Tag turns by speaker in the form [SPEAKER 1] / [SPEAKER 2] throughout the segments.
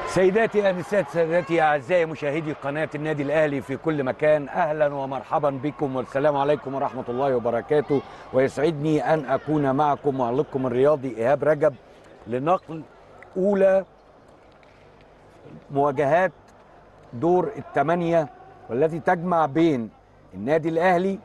[SPEAKER 1] سيداتي انسات سادتي اعزائي مشاهدي قناه النادي الاهلي في كل مكان اهلا ومرحبا بكم والسلام عليكم ورحمه الله وبركاته ويسعدني ان اكون معكم معلقكم الرياضي ايهاب رجب لنقل اولى مواجهات دور الثمانيه والتي تجمع بين النادي الاهلي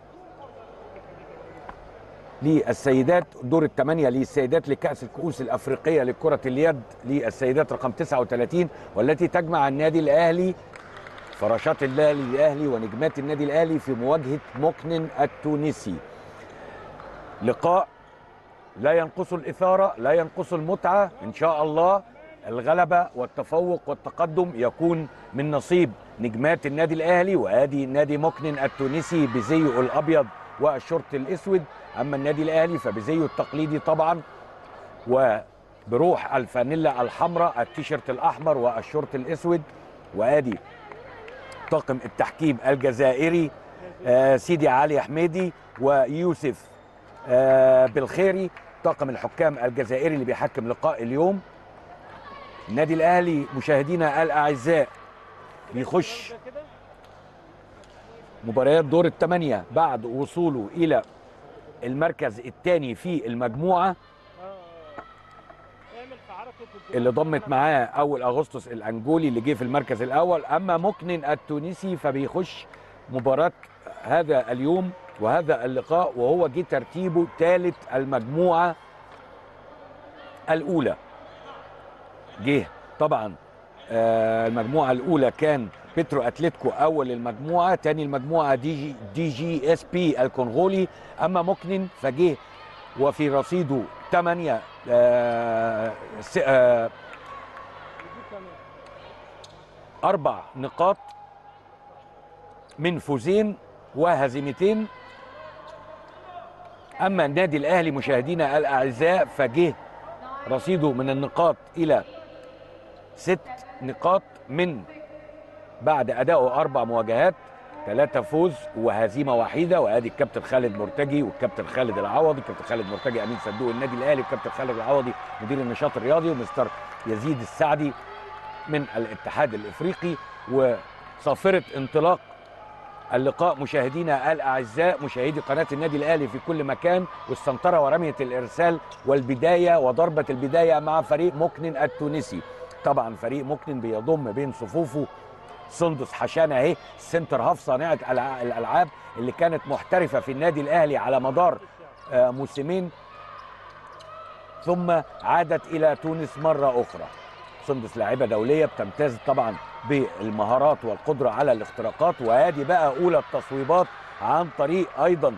[SPEAKER 1] للسيدات دور الثمانية للسيدات لكأس الكؤوس الأفريقية لكرة اليد للسيدات رقم 39 والتي تجمع النادي الأهلي فراشات الأهلي الأهلي ونجمات النادي الأهلي في مواجهة مكنن التونسي لقاء لا ينقص الإثارة لا ينقص المتعة إن شاء الله الغلبة والتفوق والتقدم يكون من نصيب نجمات النادي الأهلي وآدي نادي مكنن التونسي بزيه الأبيض والشورت الاسود اما النادي الاهلي فبزيه التقليدي طبعا وبروح الفانيلا الحمراء التيشيرت الاحمر والشورت الاسود وادي طاقم التحكيم الجزائري آه سيدي علي حميدي ويوسف آه بالخيري طاقم الحكام الجزائري اللي بيحكم لقاء اليوم النادي الاهلي مشاهدينا الاعزاء بيخش مباريات دور الثمانية بعد وصوله إلى المركز الثاني في المجموعة اللي ضمت معاه أول أغسطس الأنجولي اللي جه في المركز الأول أما مكنن التونسي فبيخش مباراة هذا اليوم وهذا اللقاء وهو جه ترتيبه ثالث المجموعة الأولى جه طبعا آه المجموعة الأولى كان بيترو اتلتيكو اول المجموعه تاني المجموعه دي جي, دي جي اس بي الكونغولي اما مكنن فجه وفي رصيده 8 آه آه اربع نقاط من فوزين وهزيمتين اما النادي الاهلي مشاهدينا الاعزاء فجه رصيده من النقاط الى ست نقاط من بعد ادائه اربع مواجهات ثلاثة فوز وهزيمة وحيدة وادي الكابتن خالد مرتجي والكابتن خالد العوضي الكابتن خالد مرتجي امين صندوق النادي الاهلي والكابتن خالد العوضي مدير النشاط الرياضي ومستر يزيد السعدي من الاتحاد الافريقي وصافرة انطلاق اللقاء مشاهدينا الاعزاء مشاهدي قناه النادي الاهلي في كل مكان والسنطره ورميه الارسال والبدايه وضربه البدايه مع فريق مكنن التونسي طبعا فريق مكنن بيضم بين صفوفه سندس حشانه اهي سنتر هاف صانعه الالعاب اللي كانت محترفه في النادي الاهلي على مدار موسمين ثم عادت الى تونس مره اخرى سندس لاعبه دوليه بتمتاز طبعا بالمهارات والقدره على الاختراقات وادي بقى اولى التصويبات عن طريق ايضا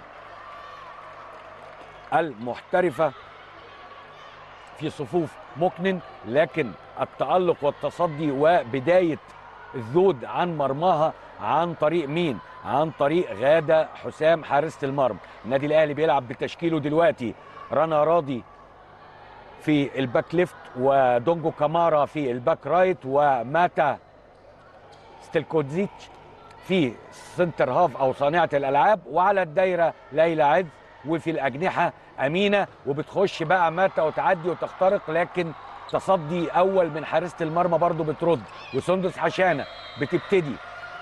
[SPEAKER 1] المحترفه في صفوف مكنن لكن التالق والتصدي وبدايه الذود عن مرماها عن طريق مين؟ عن طريق غادة حسام حارسة المرمى النادي الأهلي بيلعب بتشكيله دلوقتي رنا راضي في الباك ليفت ودونجو كامارا في الباك رايت وماتا ستيلكوزيتش في سنتر هاف أو صانعة الألعاب وعلى الدايرة ليلى عز وفي الأجنحة أمينة وبتخش بقى ماتا وتعدي وتخترق لكن تصدي اول من حارسه المرمى برضو بترد وسندس حشانه بتبتدي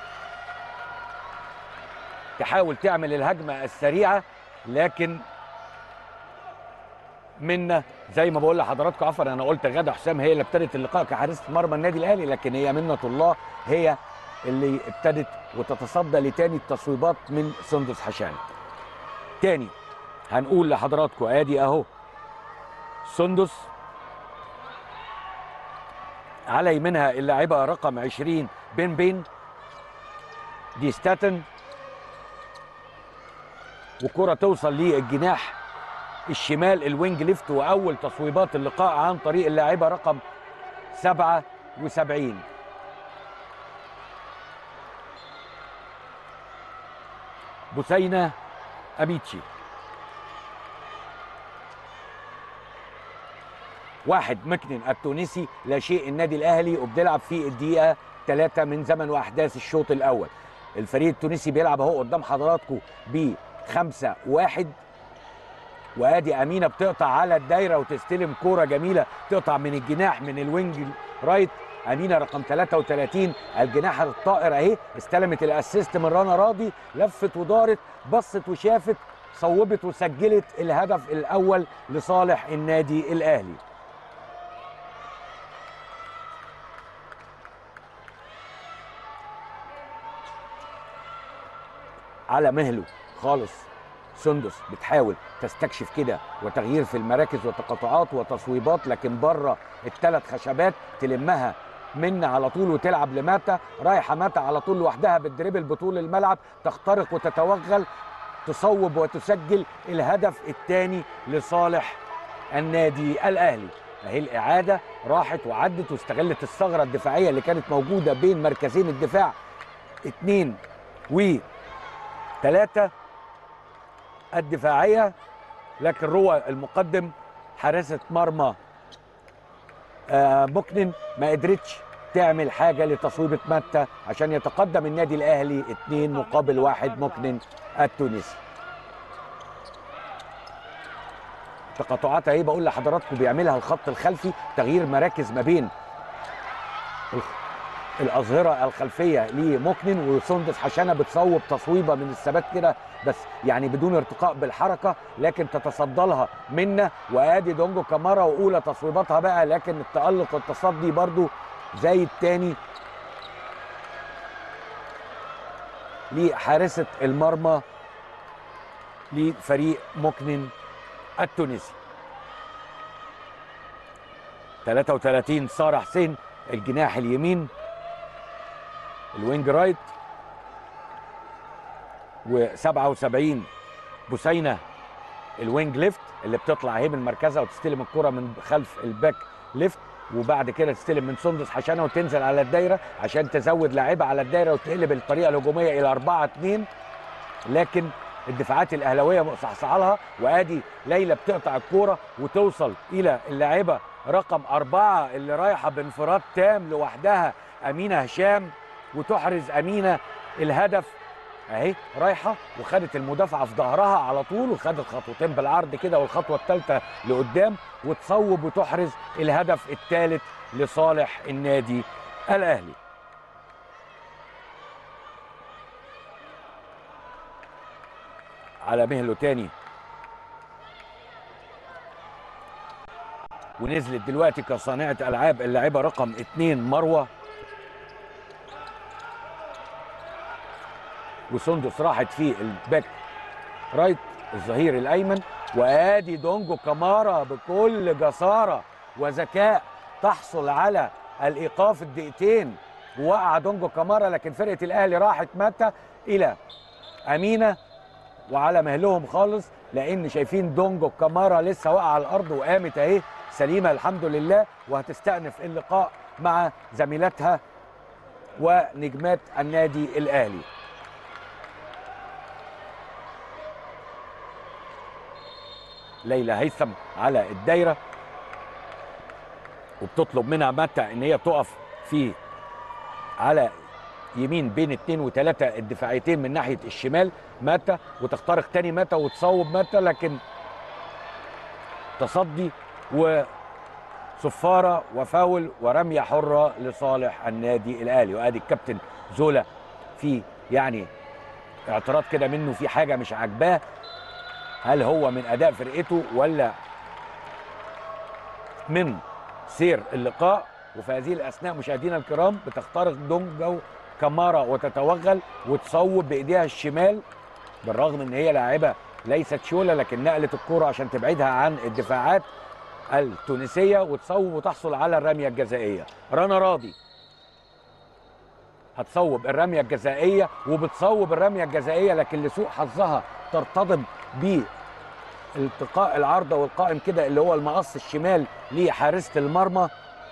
[SPEAKER 1] تحاول تعمل الهجمه السريعه لكن منا زي ما بقول لحضراتكم عفوا انا قلت غاده حسام هي اللي ابتدت اللقاء كحارسه مرمى النادي الاهلي لكن هي منه الله هي اللي ابتدت وتتصدى لتاني التصويبات من سندس حشانه تاني هنقول لحضراتكم ادي اهو سندس على يمينها اللاعبة رقم 20 بين بين دي ستاتن وكرة توصل للجناح الشمال الوينج ليفت وأول تصويبات اللقاء عن طريق اللاعبة رقم 77 بوسينة أميتشي واحد مكنن التونسي لا شيء النادي الاهلي وبنلعب في الدقيقه ثلاثة من زمن واحداث الشوط الاول الفريق التونسي بيلعب اهو قدام حضراتكم بخمسة واحد وادي امينه بتقطع على الدايره وتستلم كوره جميله تقطع من الجناح من الوينج رايت امينه رقم 33 الجناح الطائر اهي استلمت الاسيست من رنا راضي لفت ودارت بصت وشافت صوبت وسجلت الهدف الاول لصالح النادي الاهلي على مهله خالص سندس بتحاول تستكشف كده وتغيير في المراكز وتقاطعات وتصويبات لكن بره الثلاث خشبات تلمها من على طول وتلعب لماتا رايحه ماتا على طول لوحدها بالدريبل بطول الملعب تخترق وتتوغل تصوب وتسجل الهدف الثاني لصالح النادي الاهلي اهي الاعاده راحت وعدت واستغلت الثغره الدفاعيه اللي كانت موجوده بين مركزين الدفاع اثنين و ثلاثة الدفاعية لكن روى المقدم حارسة مرمى آه مكنن ما قدرتش تعمل حاجة لتصويبة متى عشان يتقدم النادي الأهلي اثنين مقابل واحد مكنن التونسي تقاطعات اهي بقول لحضراتكم بيعملها الخط الخلفي تغيير مراكز ما بين الاظهره الخلفيه لمكنن وسندس حشانه بتصوب تصويبه من الثبات كده بس يعني بدون ارتقاء بالحركه لكن تتصدى لها منا وادي دونجو كامارا واولى تصويباتها بقى لكن التالق والتصدي برضو زي الثاني لحارسه المرمى لفريق مكنن التونسي 33 ساره حسين الجناح اليمين الوينج رايت و77 بوسينه الوينج ليفت اللي بتطلع اهي من مركزها وتستلم الكره من خلف الباك ليفت وبعد كده تستلم من سندس حشانه وتنزل على الدايره عشان تزود لاعيبه على الدايره وتقلب الطريقه الهجوميه الى 4 2 لكن الدفاعات الاهلاويه مصحصحه لها وادي ليلى بتقطع الكوره وتوصل الى اللاعبه رقم أربعة اللي رايحة بانفراد تام لوحدها أمينة هشام وتحرز أمينة الهدف أهي رايحة وخدت المدافعة في ظهرها على طول وخدت خطوتين بالعرض كده والخطوة الثالثة لقدام وتصوب وتحرز الهدف الثالث لصالح النادي الأهلي على مهله تاني ونزلت دلوقتي كصانعة ألعاب اللاعبة رقم اتنين مروة وسندس راحت في الباك رايت الظهير الأيمن وآدي دونجو كامارا بكل جسارة وذكاء تحصل على الإيقاف الدقيقتين ووقع دونجو كامارا لكن فرقة الأهلي راحت متى إلى أمينة وعلى مهلهم خالص لأن شايفين دونجو كامارا لسه واقعة على الأرض وقامت أهي سليمه الحمد لله وهتستأنف اللقاء مع زميلتها ونجمات النادي الاهلي. ليلى هيثم على الدايره وبتطلب منها متى ان هي تقف في على يمين بين اثنين وثلاثه الدفاعيتين من ناحيه الشمال متى وتخترق تاني متى وتصوب متى لكن تصدي وصفاره وفاول ورميه حره لصالح النادي الاهلي وادي الكابتن زولا في يعني اعتراض كده منه في حاجه مش عاجباه هل هو من اداء فرقته ولا من سير اللقاء وفي هذه الاثناء مشاهدينا الكرام بتخترق دونجو كمارا وتتوغل وتصوب بايديها الشمال بالرغم ان هي لاعبه ليست شوله لكن نقلت الكره عشان تبعدها عن الدفاعات التونسيه وتصوب وتحصل على الرميه الجزائيه رنا راضي هتصوب الرميه الجزائيه وبتصوب الرميه الجزائيه لكن لسوء حظها ترتطم بالتقاء العارضه والقائم كده اللي هو المقص الشمال لحارسه المرمى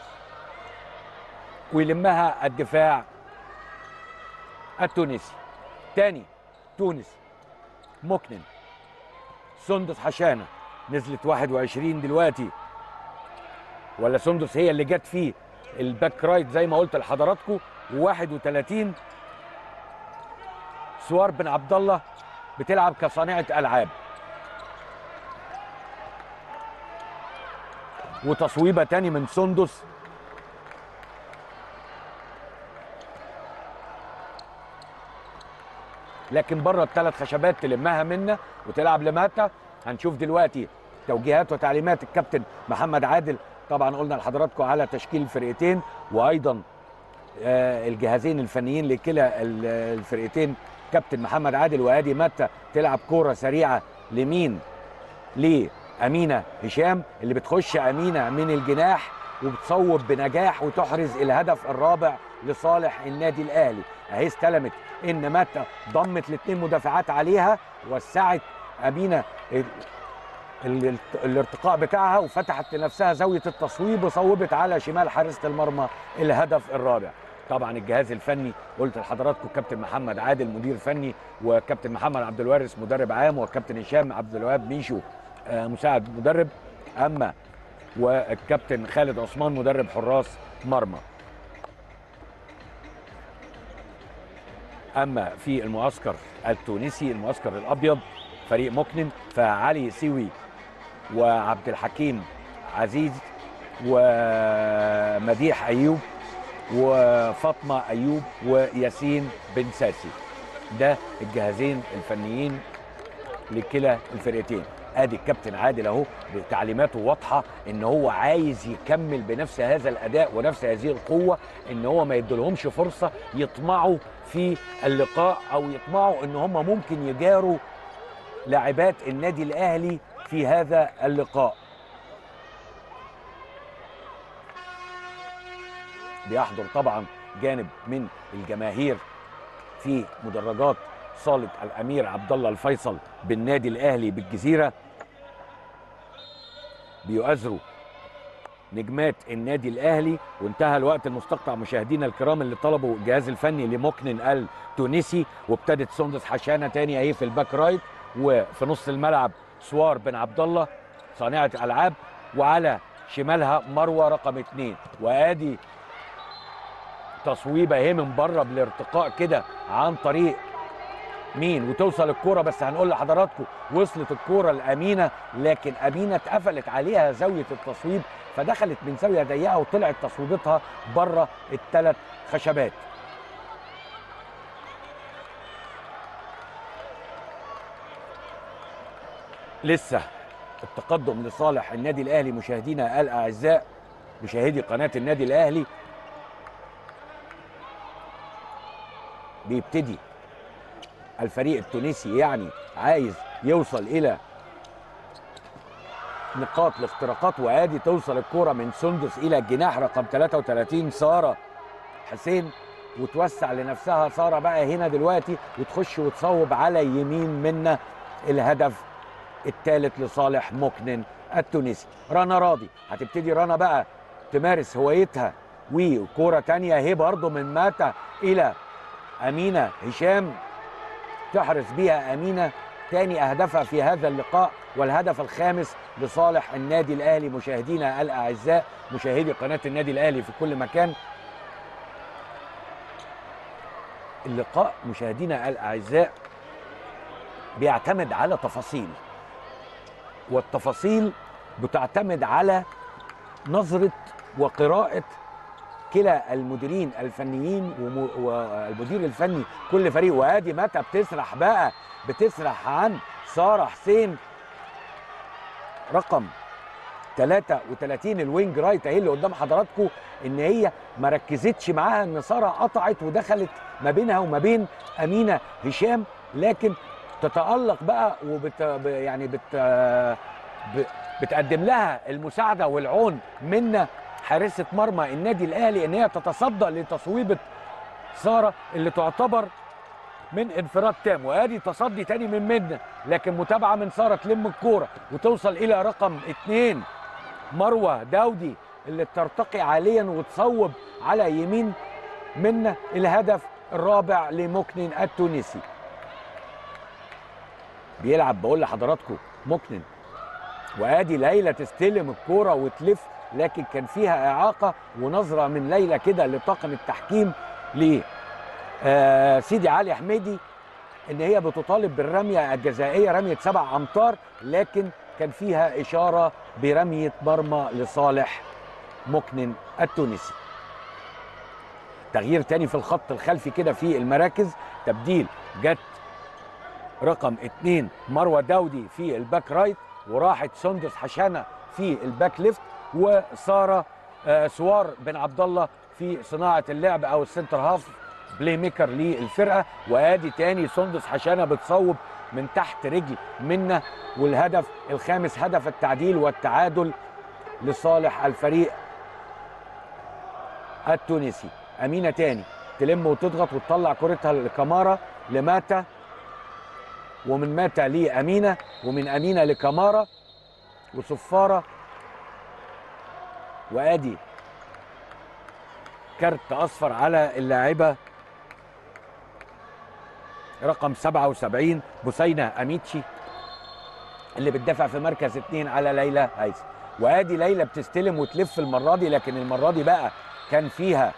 [SPEAKER 1] ويلمها الدفاع التونسي تاني تونس مكنن سندس حشانه نزلت 21 دلوقتي ولا سندس هي اللي جت فيه الباك رايت زي ما قلت لحضراتكم و31 سوار بن عبد الله بتلعب كصانعه العاب وتصويبه تاني من سندس لكن بره الثلاث خشبات تلمها منا وتلعب لماتا هنشوف دلوقتي توجيهات وتعليمات الكابتن محمد عادل طبعا قلنا لحضراتكم على تشكيل الفرقتين وايضا آه، الجهازين الفنيين لكلا ال- الفرقتين كابتن محمد عادل وادي ماتا تلعب كوره سريعه لمين لامينه هشام اللي بتخش امينه من الجناح وبتصوب بنجاح وتحرز الهدف الرابع لصالح النادي الاهلي اهي استلمت ان ماتا ضمت الاثنين مدافعات عليها وسعت امينه ال- ال- الارتقاء بتاعها وفتحت لنفسها زاويه التصويب وصوبت على شمال حارسه المرمى الهدف الرابع طبعا الجهاز الفني قلت لحضراتكم كابتن محمد عادل مدير فني وكابتن محمد عبد الوارث مدرب عام وكابتن هشام عبد الوهاب ميشو آه، مساعد مدرب اما والكابتن خالد عثمان مدرب حراس مرمى اما في المعسكر التونسي المعسكر الابيض فريق مكنن فعلي سيوي وعبد الحكيم عزيز ومديح ايوب وفاطمه ايوب وياسين بن ساسي ده الجهازين الفنيين لكلا الفرقتين ادي الكابتن عادل اهو بتعليماته واضحه ان هو عايز يكمل بنفس هذا الاداء ونفس هذه القوه ان هو ما يديلهمش فرصه يطمعوا في اللقاء او يطمعوا ان هم ممكن يجاروا لاعبات النادي الاهلي في هذا اللقاء بيحضر طبعا جانب من الجماهير في مدرجات صاله الامير عبد الله الفيصل بالنادي الاهلي بالجزيره بيؤازروا نجمات النادي الاهلي وانتهى الوقت المستقطع مشاهدينا الكرام اللي طلبوا الجهاز الفني لمكنن التونسي وابتدت سندس حشانه تاني اهي في الباك رايت وفي نص الملعب سوار بن عبد الله صانعه العاب وعلى شمالها مروه رقم اثنين وادي تصويبه اهي من بره بالارتقاء كده عن طريق مين وتوصل الكوره بس هنقول لحضراتكم وصلت الكوره لامينه لكن امينه اتقفلت عليها زاويه التصويب فدخلت من زاويه ضيقه وطلعت تصويبتها بره الثلاث خشبات لسه التقدم لصالح النادي الاهلي مشاهدينا الاعزاء مشاهدي قناه النادي الاهلي بيبتدي الفريق التونسي يعني عايز يوصل الى نقاط الاختراقات وادي توصل الكرة من سندس الى الجناح رقم 33 ساره حسين وتوسع لنفسها ساره بقى هنا دلوقتي وتخش وتصوب على يمين منا الهدف الثالث لصالح مكنن التونسي رنا راضي هتبتدي رنا بقى تمارس هوايتها وكوره تانية اهي برضه من ماتا الى امينه هشام تحرز بها امينه ثاني اهدافها في هذا اللقاء والهدف الخامس لصالح النادي الاهلي مشاهدينا الاعزاء مشاهدي قناه النادي الاهلي في كل مكان اللقاء مشاهدينا الاعزاء بيعتمد على تفاصيل والتفاصيل بتعتمد على نظره وقراءه كلا المديرين الفنيين وم- والمدير الفني كل فريق وادي متى بتسرح بقى بتسرح عن ساره حسين رقم 33 الوينج رايت اهي اللي قدام حضراتكم ان هي ما ركزتش معاها ان ساره قطعت ودخلت ما بينها وما بين امينه هشام لكن تتالق بقى وبت ب- يعني بت ب- بتقدم لها المساعده والعون من حارسه مرمى النادي الاهلي ان هي تتصدى لتصويبه ساره اللي تعتبر من انفراد تام وادي تصدي تاني من منا لكن متابعه من ساره تلم الكوره وتوصل الى رقم اثنين مروه داودي اللي ترتقي عاليا وتصوب على يمين منا الهدف الرابع لمكنن التونسي بيلعب بقول لحضراتكم مكنن وادي ليلى تستلم الكوره وتلف لكن كان فيها اعاقه ونظره من ليلى كده لطاقم التحكيم ل آه، سيدي علي حميدي ان هي بتطالب بالرميه الجزائيه رميه سبع امتار لكن كان فيها اشاره برميه مرمى لصالح مكنن التونسي تغيير تاني في الخط الخلفي كده في المراكز تبديل جت رقم اثنين مروه داودي في الباك رايت وراحت سندس حشانه في الباك ليفت وساره آه، سوار بن عبد الله في صناعه اللعب او السنتر هاف بلاي ميكر للفرقه وادي تاني سندس حشانه بتصوب من تحت رجل منا والهدف الخامس هدف التعديل والتعادل لصالح الفريق التونسي امينه تاني تلم وتضغط وتطلع كرتها لكمارا لماتا ومن ماتا لامينه ومن امينه لكمارا وصفاره وادي كارت اصفر على اللاعبه رقم 77 بوسينه اميتشي اللي بتدافع في مركز اثنين على ليلى هيثم وادي ليلى بتستلم وتلف المره دي لكن المره دي بقى كان فيها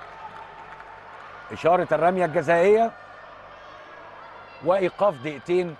[SPEAKER 1] اشاره الرميه الجزائيه وايقاف دقيقتين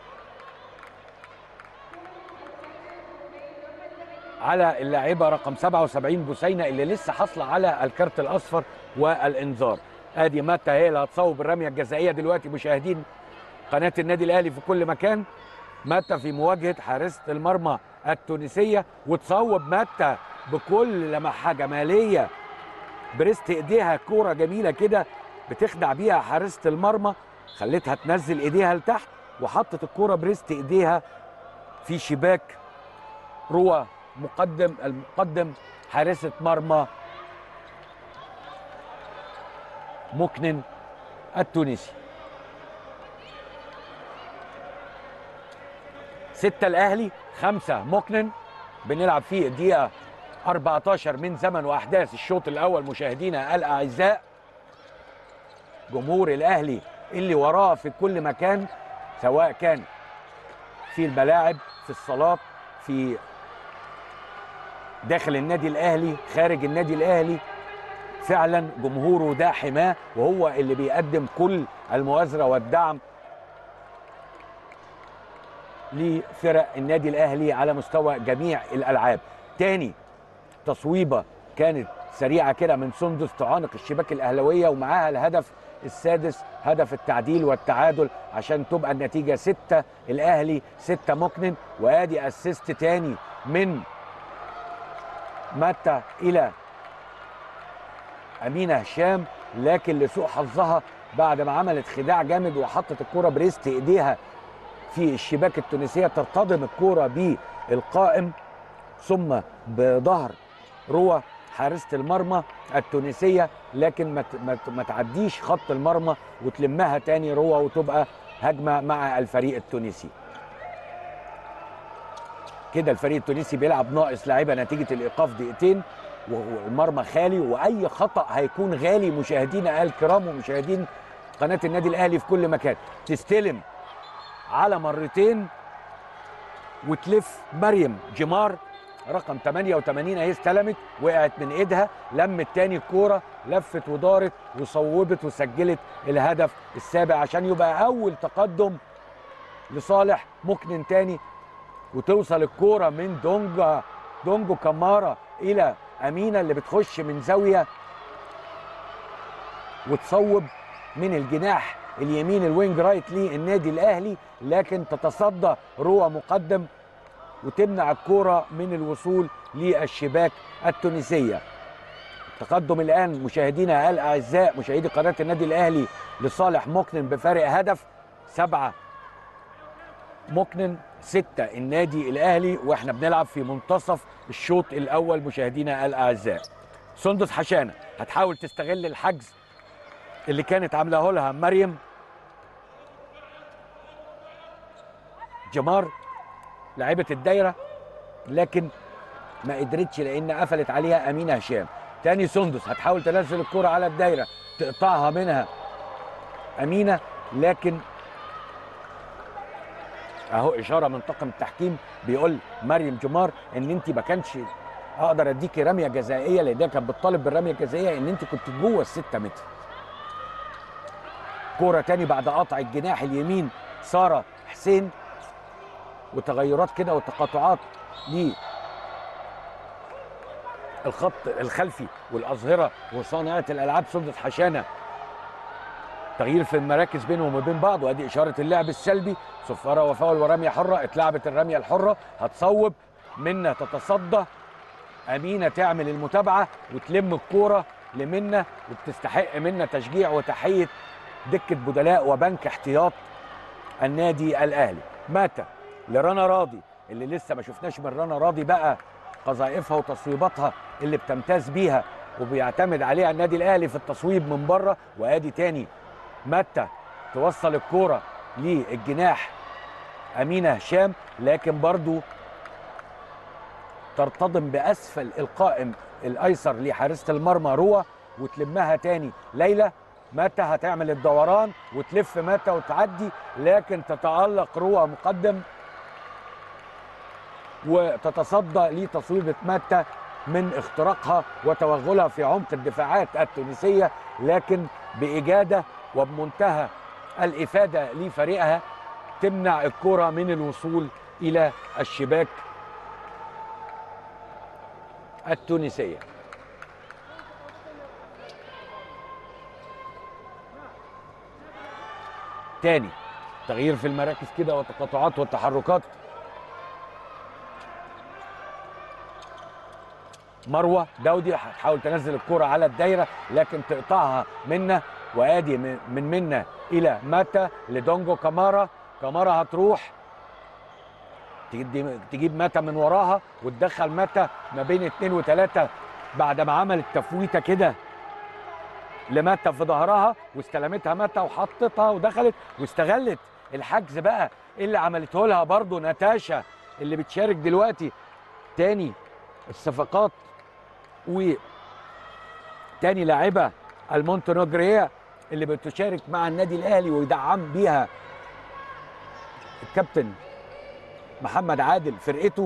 [SPEAKER 1] على اللاعبه رقم 77 بوسينه اللي لسه حاصله على الكارت الاصفر والانذار ادي ماتا هي اللي هتصوب الرميه الجزائيه دلوقتي مشاهدين قناه النادي الاهلي في كل مكان ماتا في مواجهه حارسه المرمى التونسيه وتصوب ماتا بكل لمحه جماليه بريست ايديها كوره جميله كده بتخدع بيها حارسه المرمى خلتها تنزل ايديها لتحت وحطت الكوره بريست ايديها في شباك روى مقدم المقدم حارسه مرمى مكنن التونسي ستة الأهلي خمسة مكنن بنلعب فيه الدقيقة 14 من زمن وأحداث الشوط الأول مشاهدينا الأعزاء جمهور الأهلي اللي وراه في كل مكان سواء كان في الملاعب في الصالات في داخل النادي الأهلي خارج النادي الأهلي فعلا جمهوره ده حماه وهو اللي بيقدم كل المؤازرة والدعم لفرق النادي الاهلي على مستوى جميع الالعاب تاني تصويبه كانت سريعه كده من سندس تعانق الشباك الاهلاويه ومعاها الهدف السادس هدف التعديل والتعادل عشان تبقى النتيجه ستة الاهلي ستة مكنن وادي اسيست تاني من ماتا الى امينه هشام لكن لسوء حظها بعد ما عملت خداع جامد وحطت الكره بريست ايديها في الشباك التونسيه ترتضم الكوره بالقائم ثم بظهر روى حارسه المرمى التونسيه لكن ما ت- ما ت- ما تعديش خط المرمى وتلمها تاني روى وتبقى هجمه مع الفريق التونسي كده الفريق التونسي بيلعب ناقص لاعيبه نتيجه الايقاف دقيقتين والمرمى خالي واي خطا هيكون غالي مشاهدينا الكرام ومشاهدين قناه النادي الاهلي في كل مكان تستلم على مرتين وتلف مريم جمار رقم 88 اهي استلمت وقعت من ايدها لمت تاني الكوره لفت ودارت وصوبت وسجلت الهدف السابع عشان يبقى اول تقدم لصالح مكنن تاني وتوصل الكوره من دونجا دونجو كمارا الى امينه اللي بتخش من زاويه وتصوب من الجناح اليمين الوينج رايت للنادي الاهلي لكن تتصدى روى مقدم وتمنع الكوره من الوصول للشباك التونسيه تقدم الان مشاهدينا الاعزاء مشاهدي قناه النادي الاهلي لصالح مكنن بفارق هدف سبعه مكنن ستة النادي الأهلي وإحنا بنلعب في منتصف الشوط الأول مشاهدينا الأعزاء سندس حشانة هتحاول تستغل الحجز اللي كانت عاملاه لها مريم جمار لاعبة الدايرة لكن ما قدرتش لأن قفلت عليها أمينة هشام تاني سندس هتحاول تنزل الكرة على الدايرة تقطعها منها أمينة لكن اهو اشاره من طاقم التحكيم بيقول مريم جمار ان انت ما كانش اقدر اديكي رميه جزائيه لان هي كانت بتطالب بالرميه الجزائيه ان انت كنت جوه الستة متر كوره تاني بعد قطع الجناح اليمين ساره حسين وتغيرات كده وتقاطعات ل الخط الخلفي والاظهره وصانعه الالعاب سندس حشانه تغيير في المراكز بينهم وبين بعض وادي اشاره اللعب السلبي صفاره وفاول ورميه حره اتلعبت الرميه الحره هتصوب منا تتصدى امينه تعمل المتابعه وتلم الكوره لمنى وبتستحق منا تشجيع وتحيه دكه بدلاء وبنك احتياط النادي الاهلي متى لرنا راضي اللي لسه ما شفناش من رنا راضي بقى قذائفها وتصويباتها اللي بتمتاز بيها وبيعتمد عليها النادي الاهلي في التصويب من بره وادي تاني متى توصل الكوره للجناح امينه هشام لكن برضو ترتضم باسفل القائم الايسر لحارسه المرمى روى وتلمها تاني ليلى متى هتعمل الدوران وتلف متى وتعدي لكن تتالق روى مقدم وتتصدى لتصويبه متى من اختراقها وتوغلها في عمق الدفاعات التونسيه لكن باجاده وبمنتهى الافاده لفريقها تمنع الكره من الوصول الى الشباك التونسيه تاني تغيير في المراكز كده والتقاطعات والتحركات مروه داودي هتحاول تنزل الكره على الدايره لكن تقطعها منا وادي من منا الى ماتا لدونجو كامارا كامارا هتروح تجيب ماتا من وراها وتدخل ماتا ما بين اثنين وثلاثه بعد ما عملت تفويته كده لماتا في ظهرها واستلمتها ماتا وحطتها ودخلت واستغلت الحجز بقى اللي عملته لها برضه ناتاشا اللي بتشارك دلوقتي تاني الصفقات و تاني لاعبه المونتنيجريه اللي بتشارك مع النادي الاهلي ويدعم بيها الكابتن محمد عادل فرقته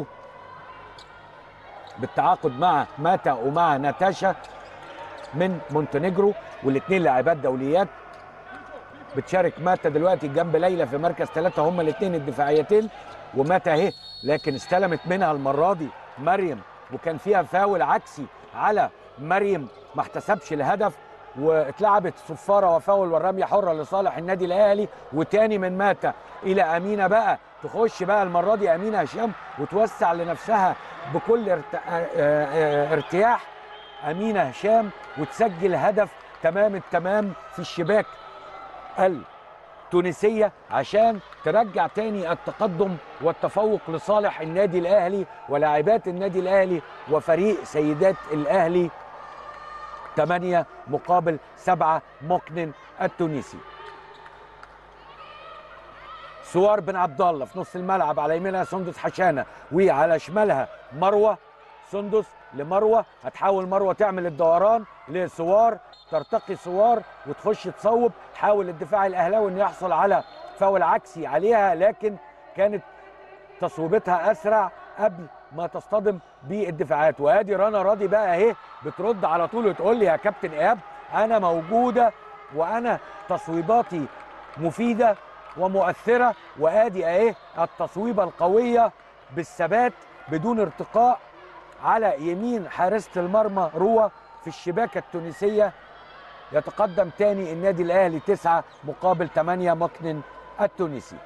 [SPEAKER 1] بالتعاقد مع ماتا ومع ناتاشا من مونتينيجرو والاثنين لاعبات دوليات بتشارك ماتا دلوقتي جنب ليلى في مركز ثلاثة هما الاثنين الدفاعيتين وماتا اهي لكن استلمت منها المرة دي مريم وكان فيها فاول عكسي على مريم ما احتسبش الهدف واتلعبت صفاره وفاول والرميه حره لصالح النادي الاهلي وتاني من ماتا الى امينه بقى تخش بقى المره دي امينه هشام وتوسع لنفسها بكل ارت... ارتياح امينه هشام وتسجل هدف تمام التمام في الشباك التونسيه عشان ترجع تاني التقدم والتفوق لصالح النادي الاهلي ولاعبات النادي الاهلي وفريق سيدات الاهلي 8 مقابل 7 مقنن التونسي سوار بن عبد الله في نص الملعب على يمينها سندس حشانه وعلى شمالها مروه سندس لمروه هتحاول مروه تعمل الدوران لسوار ترتقي سوار وتخش تصوب حاول الدفاع الاهلاوي انه يحصل على فاول عكسي عليها لكن كانت تصويبتها اسرع قبل ما تصطدم بالدفاعات وادي رنا راضي بقى اهي بترد على طول وتقول لي يا كابتن ايهاب انا موجوده وانا تصويباتي مفيده ومؤثره وادي اهي التصويبه القويه بالثبات بدون ارتقاء على يمين حارسه المرمى روى في الشباكه التونسيه يتقدم تاني النادي الاهلي تسعة مقابل 8 مقنن التونسي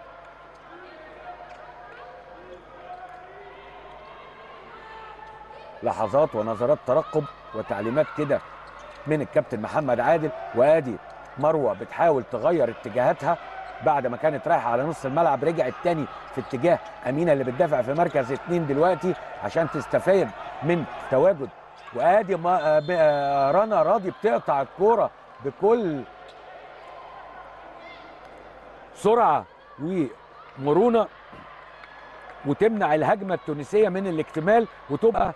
[SPEAKER 1] لحظات ونظرات ترقب وتعليمات كده من الكابتن محمد عادل وادي مروه بتحاول تغير اتجاهاتها بعد ما كانت رايحه على نص الملعب رجعت تاني في اتجاه امينه اللي بتدافع في مركز اتنين دلوقتي عشان تستفاد من تواجد وادي ما رنا راضي بتقطع الكوره بكل سرعه ومرونه وتمنع الهجمه التونسيه من الاكتمال وتبقى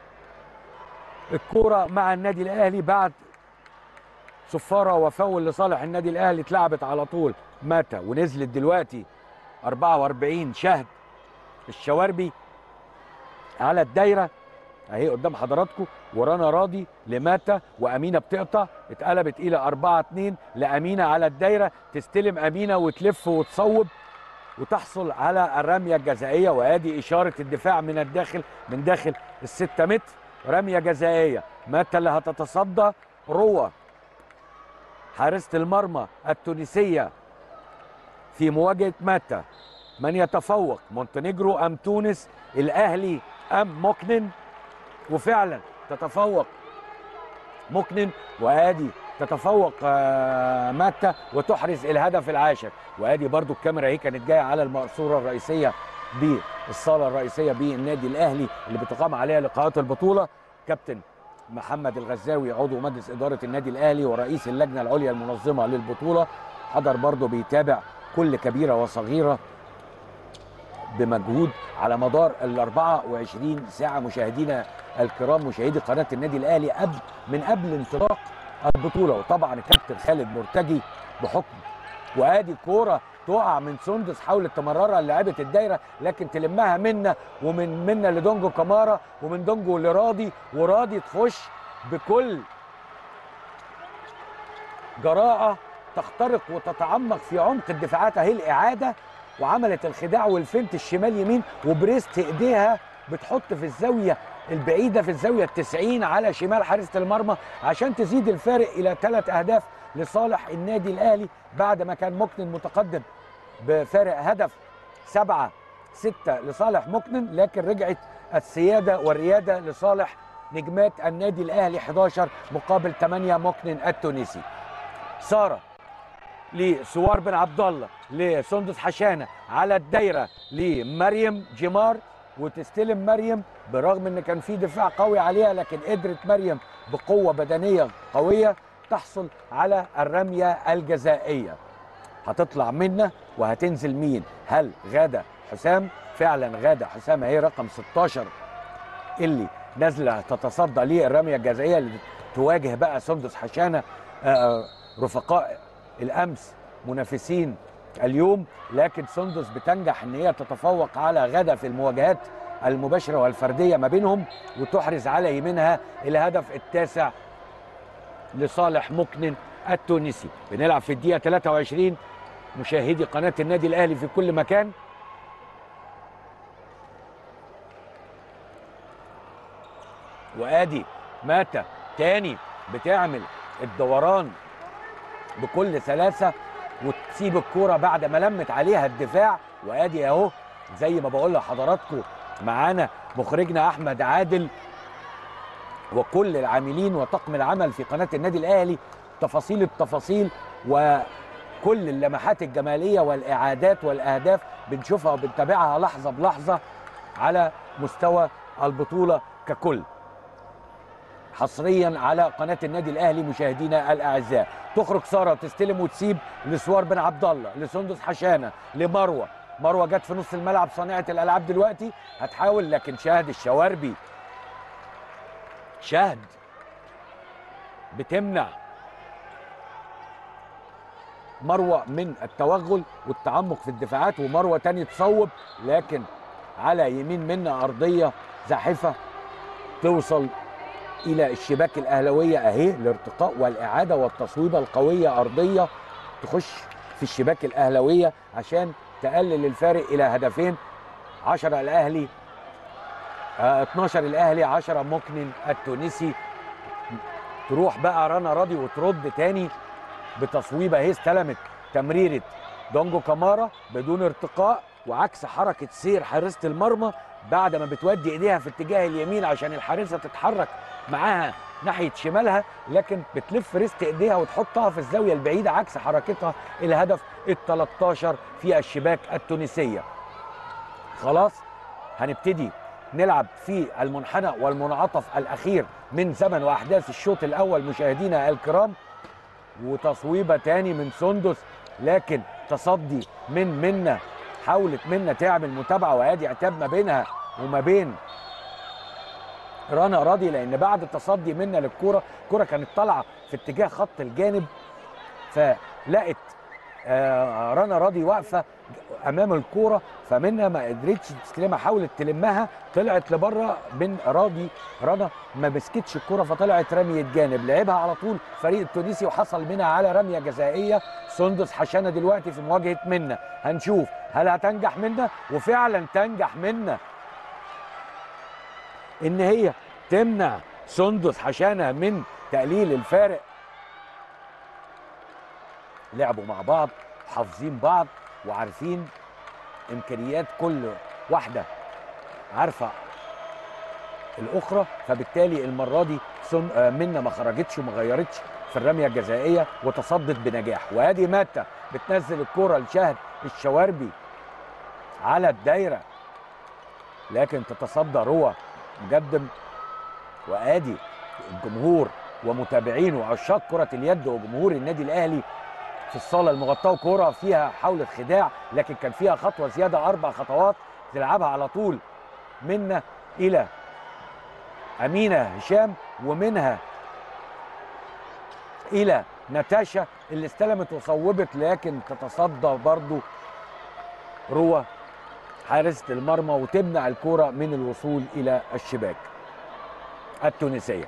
[SPEAKER 1] الكوره مع النادي الاهلي بعد صفاره وفاول لصالح النادي الاهلي اتلعبت على طول ماتا ونزلت دلوقتي 44 شهد الشواربي على الدايره اهي قدام حضراتكم ورانا راضي لماتا وامينه بتقطع اتقلبت الى 4 2 لامينه على الدايره تستلم امينه وتلف وتصوب وتحصل على الرميه الجزائيه وادي اشاره الدفاع من الداخل من داخل الستة متر رميه جزائيه ماتا اللي هتتصدى روى حارسة المرمى التونسية في مواجهة ماتا من يتفوق مونتينيجرو أم تونس الأهلي أم موكنن وفعلا تتفوق مكنن وادي تتفوق آه، ماتا وتحرز الهدف العاشر وادي برضو الكاميرا اهي كانت جايه على المقصوره الرئيسيه بالصاله الرئيسيه بالنادي الاهلي اللي بتقام عليها لقاءات البطوله كابتن محمد الغزاوي عضو مجلس اداره النادي الاهلي ورئيس اللجنه العليا المنظمه للبطوله حضر برضو بيتابع كل كبيره وصغيره بمجهود على مدار ال 24 ساعه مشاهدينا الكرام مشاهدي قناه النادي الاهلي قبل من قبل انطلاق البطوله وطبعا الكابتن خالد مرتجي بحكم وادي كوره تقع من سندس حاولت تمررها للاعيبه الدايره لكن تلمها منا ومن منا لدونجو كمارا ومن دونجو لراضي وراضي تخش بكل جراءه تخترق وتتعمق في عمق الدفاعات اهي الاعاده وعملت الخداع والفنت الشمال يمين وبريست ايديها بتحط في الزاويه البعيده في الزاويه التسعين على شمال حارسه المرمى عشان تزيد الفارق الى ثلاث اهداف لصالح النادي الاهلي بعد ما كان مكنن متقدم بفارق هدف سبعة ستة لصالح مكنن لكن رجعت السيادة والريادة لصالح نجمات النادي الأهلي 11 مقابل 8 مكنن التونسي سارة لسوار بن عبد الله لسندس حشانة على الدايرة لمريم جمار وتستلم مريم برغم ان كان في دفاع قوي عليها لكن قدرت مريم بقوة بدنية قوية تحصل على الرمية الجزائية هتطلع منا وهتنزل مين هل غادة حسام فعلا غادة حسام هي رقم 16 اللي نازلة تتصدى للرمية الجزائية اللي تواجه بقى سندس حشانة آه، رفقاء الأمس منافسين اليوم لكن سندس بتنجح ان هي تتفوق على غدا في المواجهات المباشره والفرديه ما بينهم وتحرز على يمينها الهدف التاسع لصالح مكنن التونسي بنلعب في الدقيقه 23 مشاهدي قناه النادي الاهلي في كل مكان وادي ماتا تاني بتعمل الدوران بكل سلاسه وتسيب الكوره بعد ما لمت عليها الدفاع وادي اهو زي ما بقول لحضراتكم معانا مخرجنا احمد عادل وكل العاملين وطاقم العمل في قناه النادي الاهلي تفاصيل التفاصيل وكل اللمحات الجماليه والاعادات والاهداف بنشوفها وبنتابعها لحظه بلحظه على مستوى البطوله ككل حصريا على قناه النادي الاهلي مشاهدينا الاعزاء تخرج ساره تستلم وتسيب لسوار بن عبد الله لسندس حشانه لمروه مروه جت في نص الملعب صانعه الالعاب دلوقتي هتحاول لكن شاهد الشواربي شهد بتمنع مروه من التوغل والتعمق في الدفاعات ومروه تاني تصوب لكن على يمين منا ارضيه زاحفه توصل الى الشباك الاهلاويه اهي الارتقاء والاعاده والتصويبه القويه ارضيه تخش في الشباك الاهلاويه عشان تقلل الفارق الى هدفين 10 الاهلي آه 12 الاهلي 10 مكنن التونسي تروح بقى رنا راضي وترد تاني بتصويبه اهي استلمت تمريره دونجو كامارا بدون ارتقاء وعكس حركه سير حارسه المرمى بعد ما بتودي ايديها في اتجاه اليمين عشان الحارسه تتحرك معاها ناحيه شمالها لكن بتلف ريست ايديها وتحطها في الزاويه البعيده عكس حركتها الهدف ال 13 في الشباك التونسيه. خلاص هنبتدي نلعب في المنحنى والمنعطف الاخير من زمن واحداث الشوط الاول مشاهدينا الكرام وتصويبه تاني من سندس لكن تصدي من منا حاولت منا تعمل متابعه وادي عتاب ما بينها وما بين رنا راضي لان بعد التصدي منا للكوره الكوره كانت طالعه في اتجاه خط الجانب فلقت آه رنا راضي واقفه امام الكوره فمنها ما قدرتش تستلمها حاولت تلمها طلعت لبره من راضي رنا ما مسكتش الكوره فطلعت رميه جانب لعبها على طول فريق التونسي وحصل منها على رميه جزائيه سندس حشانه دلوقتي في مواجهه منا هنشوف هل هتنجح منا وفعلا تنجح منا ان هي تمنع سندس حشانه من تقليل الفارق لعبوا مع بعض حافظين بعض وعارفين امكانيات كل واحده عارفه الاخرى فبالتالي المره دي سن آه، منا ما خرجتش وما غيرتش في الرميه الجزائيه وتصدت بنجاح وادي ماتا بتنزل الكره لشهد الشواربي على الدايره لكن تتصدى روى مقدم وادي الجمهور ومتابعين وعشاق كره اليد وجمهور النادي الاهلي في الصاله المغطاه وكره فيها حاولة خداع لكن كان فيها خطوه زياده اربع خطوات تلعبها على طول منا الى امينه هشام ومنها الى ناتاشا اللي استلمت وصوبت لكن تتصدى برضو روى حارسه المرمى وتمنع الكره من الوصول الى الشباك التونسيه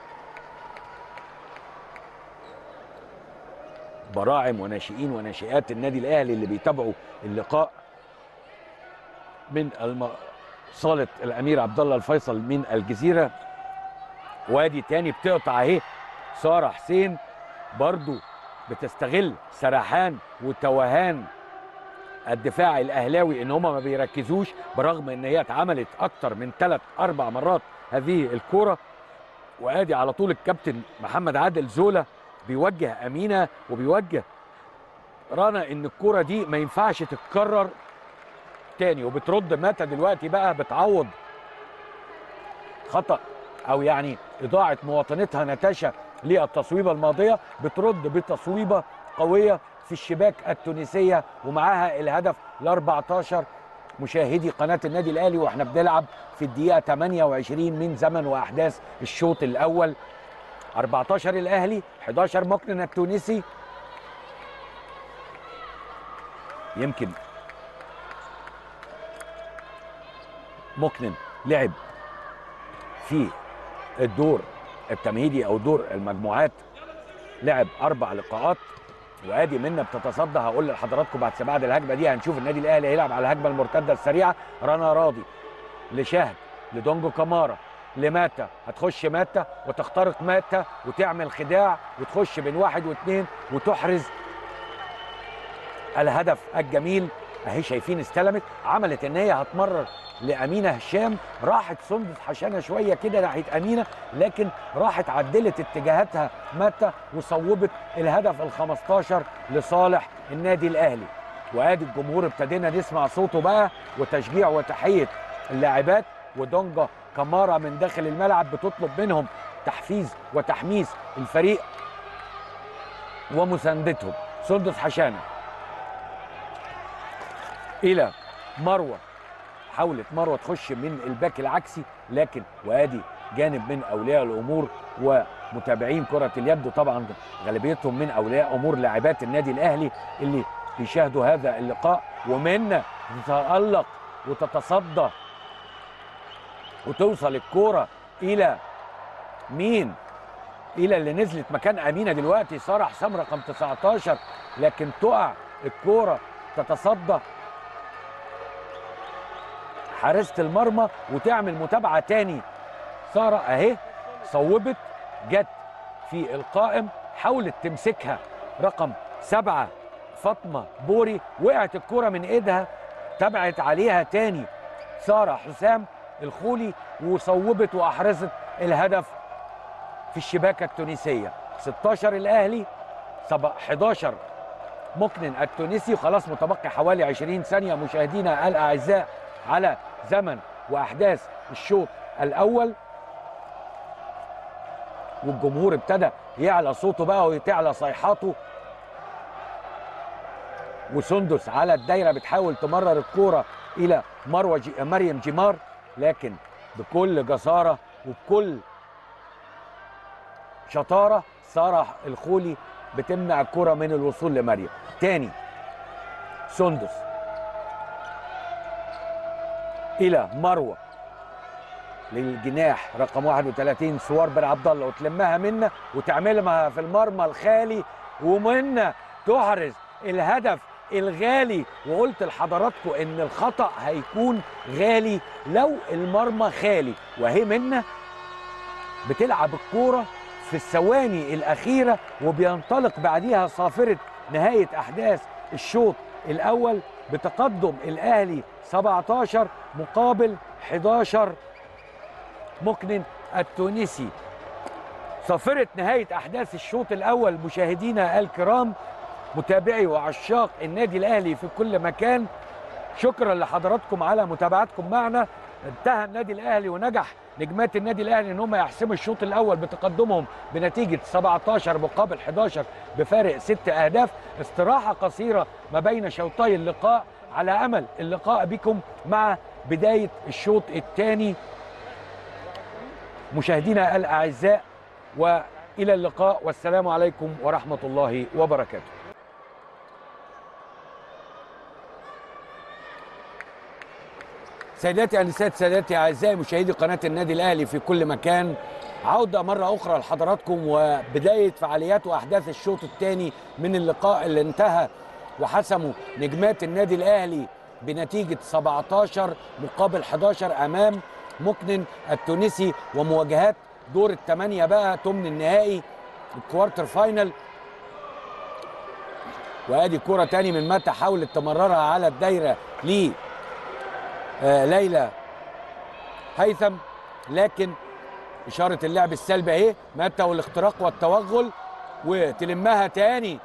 [SPEAKER 1] براعم وناشئين وناشئات النادي الاهلي اللي بيتابعوا اللقاء من الم... صاله الامير عبد الله الفيصل من الجزيره وادي تاني بتقطع اهي ساره حسين برضو بتستغل سرحان وتوهان الدفاع الاهلاوي ان هما ما بيركزوش برغم ان هي اتعملت اكتر من ثلاث اربع مرات هذه الكوره وادي على طول الكابتن محمد عادل زولا بيوجه امينه وبيوجه رنا ان الكوره دي ما ينفعش تتكرر تاني وبترد متى دلوقتي بقى بتعوض خطا او يعني اضاعه مواطنتها نتاشا للتصويبه الماضيه بترد بتصويبه قويه في الشباك التونسيه ومعاها الهدف ال 14 مشاهدي قناه النادي الاهلي واحنا بنلعب في الدقيقه 28 من زمن واحداث الشوط الاول 14 الاهلي 11 مكنن التونسي يمكن مكنن لعب في الدور التمهيدي او دور المجموعات لعب اربع لقاءات وادي منا بتتصدى هقول لحضراتكم بعد بعد الهجمه دي هنشوف النادي الاهلي هيلعب على الهجمه المرتده السريعه رنا راضي لشهد لدونجو كامارا لماتا هتخش ماتا وتخترق ماتا وتعمل خداع وتخش بين واحد واثنين وتحرز الهدف الجميل اهي شايفين استلمت عملت ان هي هتمرر لامينه هشام راحت سندس حشانه شويه كده ناحيه امينه لكن راحت عدلت اتجاهاتها متى وصوبت الهدف ال 15 لصالح النادي الاهلي وادي الجمهور ابتدينا نسمع صوته بقى وتشجيع وتحيه اللاعبات ودونجا كمارا من داخل الملعب بتطلب منهم تحفيز وتحميس الفريق ومساندتهم سندس حشانه الى مروه حاولت مروه تخش من الباك العكسي لكن وادي جانب من اولياء الامور ومتابعين كره اليد طبعا غالبيتهم من اولياء امور لاعبات النادي الاهلي اللي بيشاهدوا هذا اللقاء ومنا تتالق وتتصدى وتوصل الكوره الى مين الى اللي نزلت مكان امينه دلوقتي ساره حسام رقم 19 لكن تقع الكوره تتصدى حارسه المرمى وتعمل متابعه تاني ساره اهي صوبت جت في القائم حاولت تمسكها رقم سبعه فاطمه بوري وقعت الكره من ايدها تبعت عليها تاني ساره حسام الخولي وصوبت واحرزت الهدف في الشباكه التونسيه 16 الاهلي 11 مكنن التونسي خلاص متبقي حوالي 20 ثانيه مشاهدينا الاعزاء على زمن واحداث الشوط الاول والجمهور ابتدى يعلى صوته بقى وتعلى صيحاته وسندس على الدايره بتحاول تمرر الكوره الى مروه جي مريم جيمار لكن بكل جساره وبكل شطاره ساره الخولي بتمنع الكره من الوصول لمريم تاني سندس الى مروه للجناح رقم 31 سوار بن عبد الله وتلمها منا وتعملها في المرمى الخالي ومنا تحرز الهدف الغالي وقلت لحضراتكم ان الخطا هيكون غالي لو المرمى خالي وهي منا بتلعب الكوره في الثواني الاخيره وبينطلق بعديها صافره نهايه احداث الشوط الاول بتقدم الاهلي 17 مقابل 11 مكنن التونسي صافره نهايه احداث الشوط الاول مشاهدينا الكرام متابعي وعشاق النادي الاهلي في كل مكان شكرا لحضراتكم على متابعتكم معنا انتهى النادي الاهلي ونجح نجمات النادي الاهلي ان هم يحسموا الشوط الاول بتقدمهم بنتيجه 17 مقابل 11 بفارق 6 اهداف استراحه قصيره ما بين شوطي اللقاء على امل اللقاء بكم مع بدايه الشوط الثاني مشاهدينا الاعزاء والى اللقاء والسلام عليكم ورحمه الله وبركاته سيداتي انسات سادتي اعزائي مشاهدي قناه النادي الاهلي في كل مكان عوده مره اخرى لحضراتكم وبدايه فعاليات واحداث الشوط الثاني من اللقاء اللي انتهى وحسموا نجمات النادي الاهلي بنتيجه 17 مقابل 11 امام مكنن التونسي ومواجهات دور الثمانيه بقى ثمن النهائي الكوارتر فاينل وادي كرة تاني من متى حاولت تمررها على الدايره ليه آه ليلى هيثم لكن اشاره اللعب السلبي اهي متى والاختراق والتوغل وتلمها تاني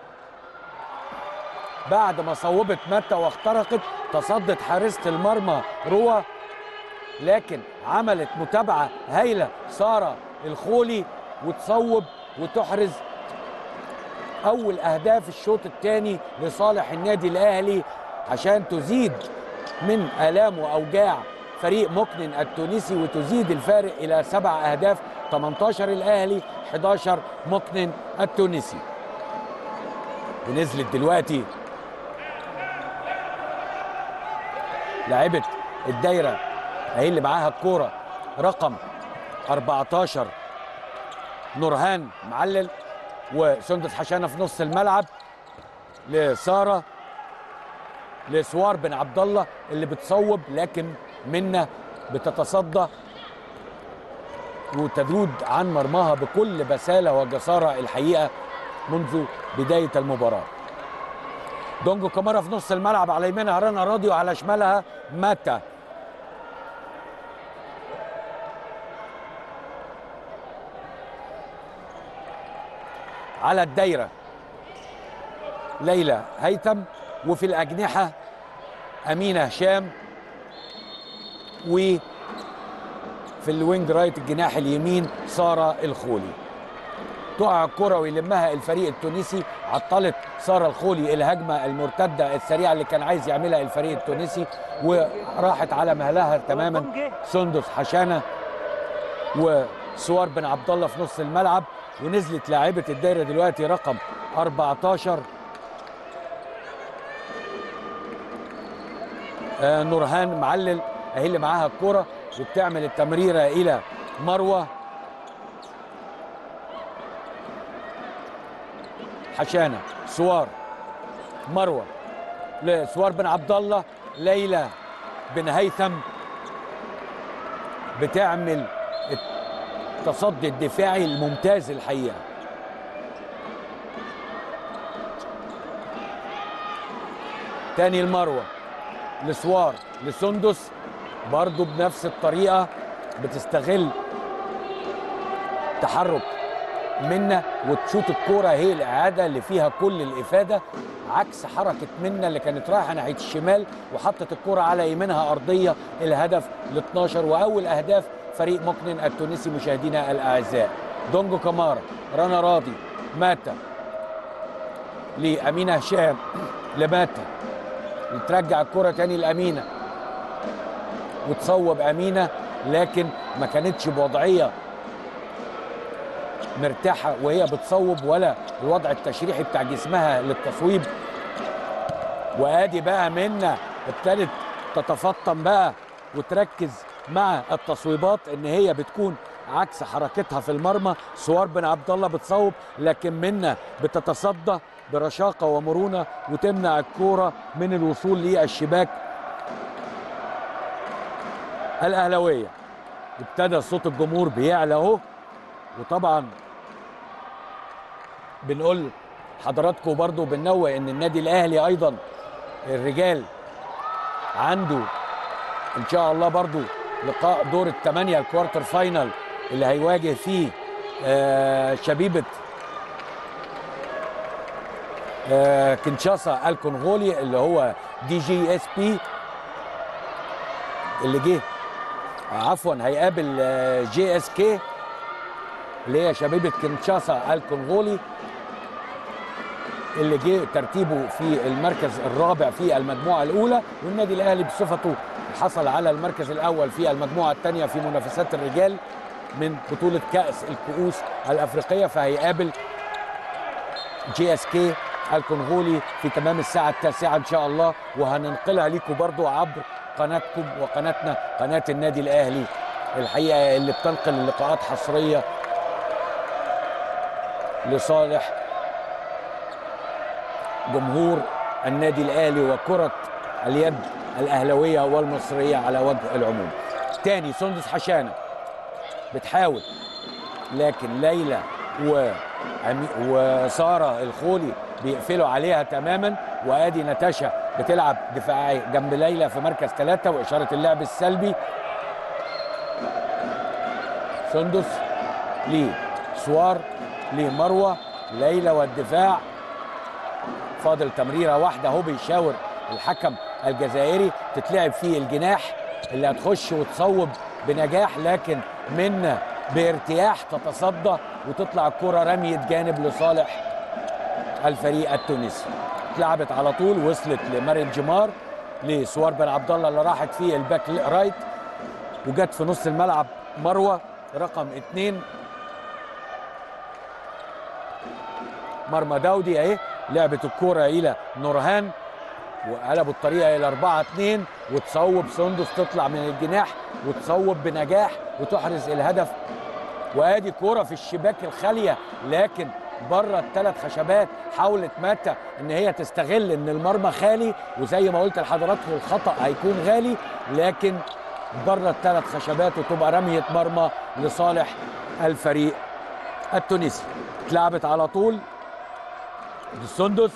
[SPEAKER 1] بعد ما صوبت متى واخترقت تصدت حارسه المرمى روى لكن عملت متابعه هايله ساره الخولي وتصوب وتحرز اول اهداف الشوط الثاني لصالح النادي الاهلي عشان تزيد من الام واوجاع فريق مكنن التونسي وتزيد الفارق الى سبع اهداف 18 الاهلي 11 مكنن التونسي ونزلت دلوقتي لاعبة الدايرة اهي اللي معاها الكورة رقم 14 نورهان معلل وسندس حشانة في نص الملعب لسارة لسوار بن عبد الله اللي بتصوب لكن منا بتتصدى وتذود عن مرماها بكل بسالة وجسارة الحقيقة منذ بداية المباراة دونجو كامارا في نص الملعب على يمينها رنا راضي وعلى شمالها ماتا على الدايرة ليلى هيثم وفي الأجنحة أمينة هشام وفي الوينج رايت الجناح اليمين سارة الخولي تقع الكرة ويلمها الفريق التونسي عطلت سارة الخولي الهجمة المرتدة السريعة اللي كان عايز يعملها الفريق التونسي وراحت على مهلها تماما سندس حشانة وسوار بن عبد الله في نص الملعب ونزلت لاعبة الدايرة دلوقتي رقم 14 آه نورهان معلل اهي اللي معاها الكرة وبتعمل التمريرة إلى مروة حشانة سوار مروة لسوار بن عبد الله ليلى بن هيثم بتعمل التصدي الدفاعي الممتاز الحقيقة تاني المروة لسوار لسندس برضو بنفس الطريقة بتستغل تحرك منا وتشوط الكورة هي الإعادة اللي فيها كل الإفادة عكس حركة منا اللي كانت رايحة ناحية الشمال وحطت الكورة على يمينها أرضية الهدف ال 12 وأول أهداف فريق مكنن التونسي مشاهدينا الأعزاء دونجو كامارا رنا راضي ماتا لأمينة هشام لماتا ترجع الكرة تاني لأمينة وتصوب أمينة لكن ما كانتش بوضعية مرتاحة وهي بتصوب ولا الوضع التشريحي بتاع جسمها للتصويب وادي بقى منا ابتدت تتفطن بقى وتركز مع التصويبات ان هي بتكون عكس حركتها في المرمى سوار بن عبد الله بتصوب لكن منا بتتصدى برشاقه ومرونه وتمنع الكوره من الوصول للشباك الاهلاويه ابتدى صوت الجمهور بيعلى اهو وطبعا بنقول حضراتكم برضو بنوه ان النادي الاهلي ايضا الرجال عنده ان شاء الله برضو لقاء دور الثمانية الكوارتر فاينل اللي هيواجه فيه آه شبيبة آه كنشاسا الكونغولي اللي هو دي جي اس بي اللي جه عفوا هيقابل آه جي اس كي اللي هي شبيبة كنشاسا الكونغولي اللي جه ترتيبه في المركز الرابع في المجموعة الأولى والنادي الأهلي بصفته حصل على المركز الأول في المجموعة الثانية في منافسات الرجال من بطولة كأس الكؤوس الأفريقية فهيقابل جي اس كي الكونغولي في تمام الساعة التاسعة إن شاء الله وهننقلها لكم برضو عبر قناتكم وقناتنا قناة النادي الأهلي الحقيقة اللي بتنقل اللقاءات حصرية لصالح جمهور النادي الاهلي وكره اليد الاهلاويه والمصريه على وجه العموم. تاني سندس حشانه بتحاول لكن ليلى و وساره الخولي بيقفلوا عليها تماما وادي نتاشا بتلعب دفاعي جنب ليلى في مركز ثلاثه واشاره اللعب السلبي سندس لسوار لمروه ليلى والدفاع فاضل تمريره واحده اهو بيشاور الحكم الجزائري تتلعب فيه الجناح اللي هتخش وتصوب بنجاح لكن منا بارتياح تتصدى وتطلع الكره رميه جانب لصالح الفريق التونسي اتلعبت على طول وصلت لمريم جمار لسوار بن عبد الله اللي راحت فيه الباك رايت وجت في نص الملعب مروه رقم اثنين مرمى داودي اهي لعبت الكرة إلى نورهان وقلبوا الطريقة إلى 4 2 وتصوب سندس تطلع من الجناح وتصوب بنجاح وتحرز الهدف وادي كرة في الشباك الخالية لكن بره الثلاث خشبات حاولت ماتا ان هي تستغل ان المرمى خالي وزي ما قلت لحضراتكم الخطا هيكون غالي لكن بره الثلاث خشبات وتبقى رميه مرمى لصالح الفريق التونسي اتلعبت على طول السندس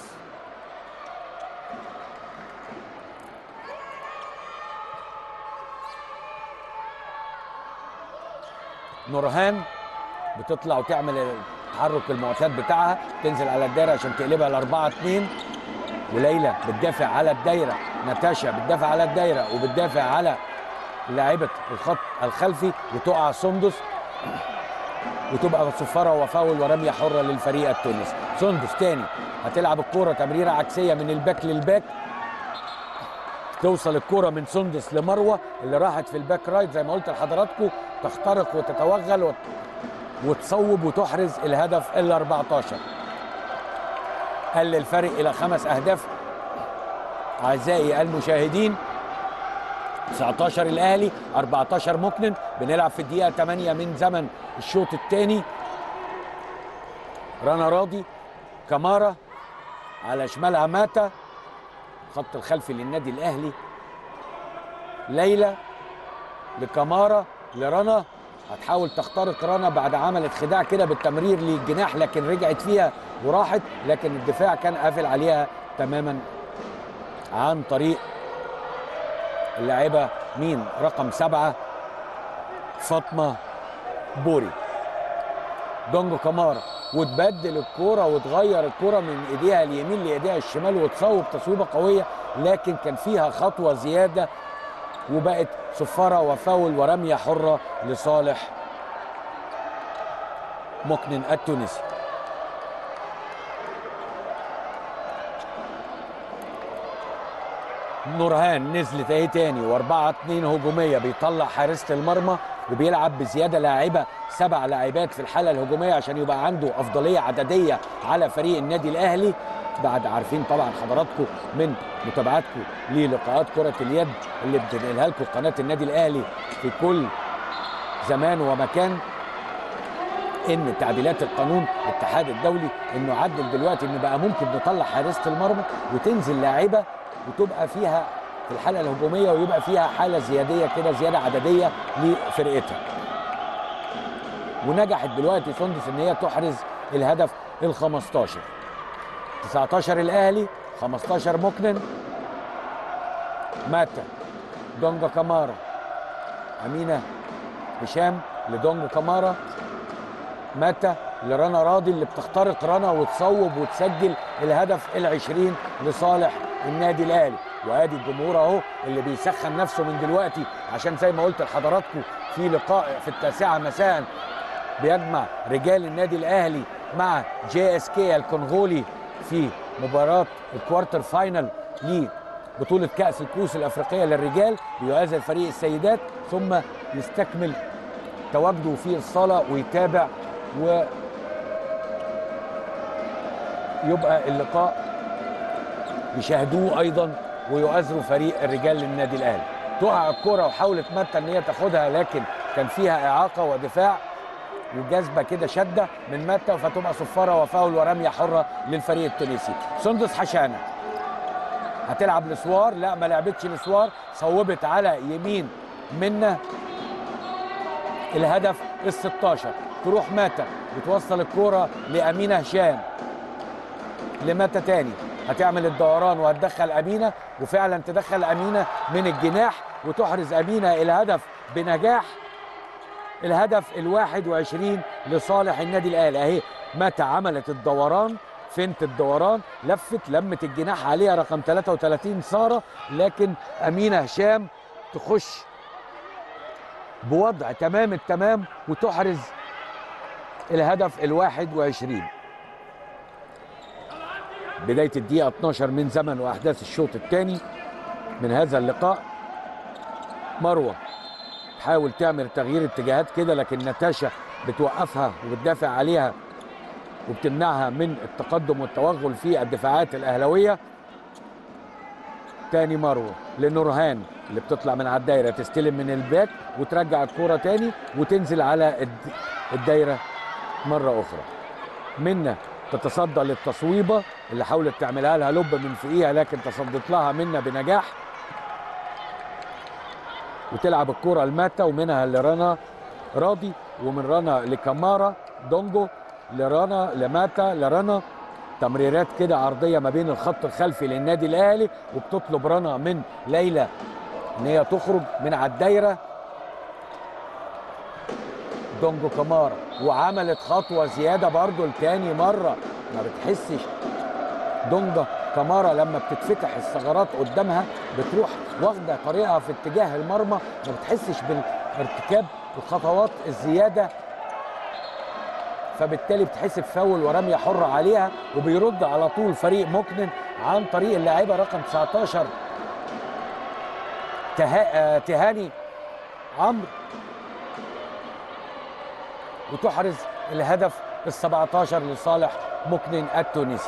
[SPEAKER 1] نورهان بتطلع وتعمل التحرك المعتاد بتاعها تنزل على الدايره عشان تقلبها ل 4 2 وليلى بتدافع على الدايره ناتاشا بتدافع على الدايره وبتدافع على لاعبه الخط الخلفي وتقع سندس وتبقى صفاره وفاول ورميه حره للفريق التونسي سندس تاني هتلعب الكوره تمريره عكسيه من الباك للباك توصل الكوره من سندس لمروه اللي راحت في الباك رايت زي ما قلت لحضراتكم تخترق وتتوغل وت... وتصوب وتحرز الهدف ال 14 قل الفرق الى خمس اهداف اعزائي المشاهدين 19 الاهلي 14 مكنن بنلعب في الدقيقه 8 من زمن الشوط الثاني رنا راضي كمارا على شمالها ماتا خط الخلفي للنادي الاهلي ليلى لكمارا لرنا هتحاول تخترق رنا بعد عملت خداع كده بالتمرير للجناح لكن رجعت فيها وراحت لكن الدفاع كان قافل عليها تماما عن طريق اللاعبه مين رقم سبعه فاطمه بوري دونجو كمارا وتبدل الكوره وتغير الكوره من ايديها اليمين لايديها الشمال وتصوب تصويبه قويه لكن كان فيها خطوه زياده وبقت صفاره وفاول ورميه حره لصالح مكنن التونسي نورهان نزلت اهي تاني و4 2 هجوميه بيطلع حارسه المرمى وبيلعب بزياده لاعبه سبع لاعبات في الحاله الهجوميه عشان يبقى عنده افضليه عدديه على فريق النادي الاهلي بعد عارفين طبعا حضراتكم من متابعتكم للقاءات كره اليد اللي بتنقلها لكم قناه النادي الاهلي في كل زمان ومكان ان تعديلات القانون الاتحاد الدولي انه عدل دلوقتي ان بقى ممكن نطلع حارسه المرمى وتنزل لاعبه وتبقى فيها في الحاله الهجوميه ويبقى فيها حاله زياديه كده زياده عدديه لفرقتها. ونجحت دلوقتي سندس ان هي تحرز الهدف ال 15. 19 الاهلي 15 مكنن ماتا دونجا كامارا امينه هشام لدونجا كامارا ماتا لرنا راضي اللي بتخترق رنا وتصوب وتسجل الهدف العشرين لصالح النادي الاهلي وادي الجمهور اهو اللي بيسخن نفسه من دلوقتي عشان زي ما قلت لحضراتكم في لقاء في التاسعه مساء بيجمع رجال النادي الاهلي مع جي اس كي الكونغولي في مباراه الكوارتر فاينل لبطوله كاس الكؤوس الافريقيه للرجال بيؤازر فريق السيدات ثم يستكمل تواجده في الصاله ويتابع و يبقى اللقاء يشاهدوه ايضا ويؤازروا فريق الرجال للنادي الاهلي تقع الكره وحاولت متى ان هي تاخدها لكن كان فيها اعاقه ودفاع وجذبه كده شده من متى فتبقى صفاره وفاول ورميه حره للفريق التونسي سندس حشانه هتلعب لسوار لا ما لعبتش لسوار صوبت على يمين منا الهدف ال 16 تروح ماتا وتوصل الكوره لامينه هشام لماتا تاني هتعمل الدوران وهتدخل امينه وفعلا تدخل امينه من الجناح وتحرز امينه الهدف بنجاح الهدف ال21 لصالح النادي الاهلي اهي متى عملت الدوران فنت الدوران لفت لمت الجناح عليها رقم 33 ساره لكن امينه هشام تخش بوضع تمام التمام وتحرز الهدف ال21 بدايه الدقيقه 12 من زمن واحداث الشوط الثاني من هذا اللقاء مروه تحاول تعمل تغيير اتجاهات كده لكن نتاشا بتوقفها وبتدافع عليها وبتمنعها من التقدم والتوغل في الدفاعات الاهلاويه تاني مروه لنورهان اللي بتطلع من على الدايره تستلم من الباك وترجع الكوره تاني وتنزل على الد- الدايره مره اخرى منا تتصدى للتصويبه اللي حاولت تعملها لها لب من فوقيها لكن تصدت لها منا بنجاح وتلعب الكرة لماتا ومنها لرنا راضي ومن رنا لكمارا دونجو لرنا لماتا لرنا تمريرات كده عرضيه ما بين الخط الخلفي للنادي الاهلي وبتطلب رنا من ليلى ان هي تخرج من على الدايره دونجو كمارا وعملت خطوه زياده برضو لتاني مره ما بتحسش دونجا كمارا لما بتتفتح الثغرات قدامها بتروح واخده طريقها في اتجاه المرمى ما بتحسش بالارتكاب الخطوات الزياده فبالتالي بتحسب فاول ورميه حره عليها وبيرد على طول فريق مكنن عن طريق اللاعبه رقم 19 تها... آه، تهاني عمرو وتحرز الهدف ال 17 لصالح مكنن التونسي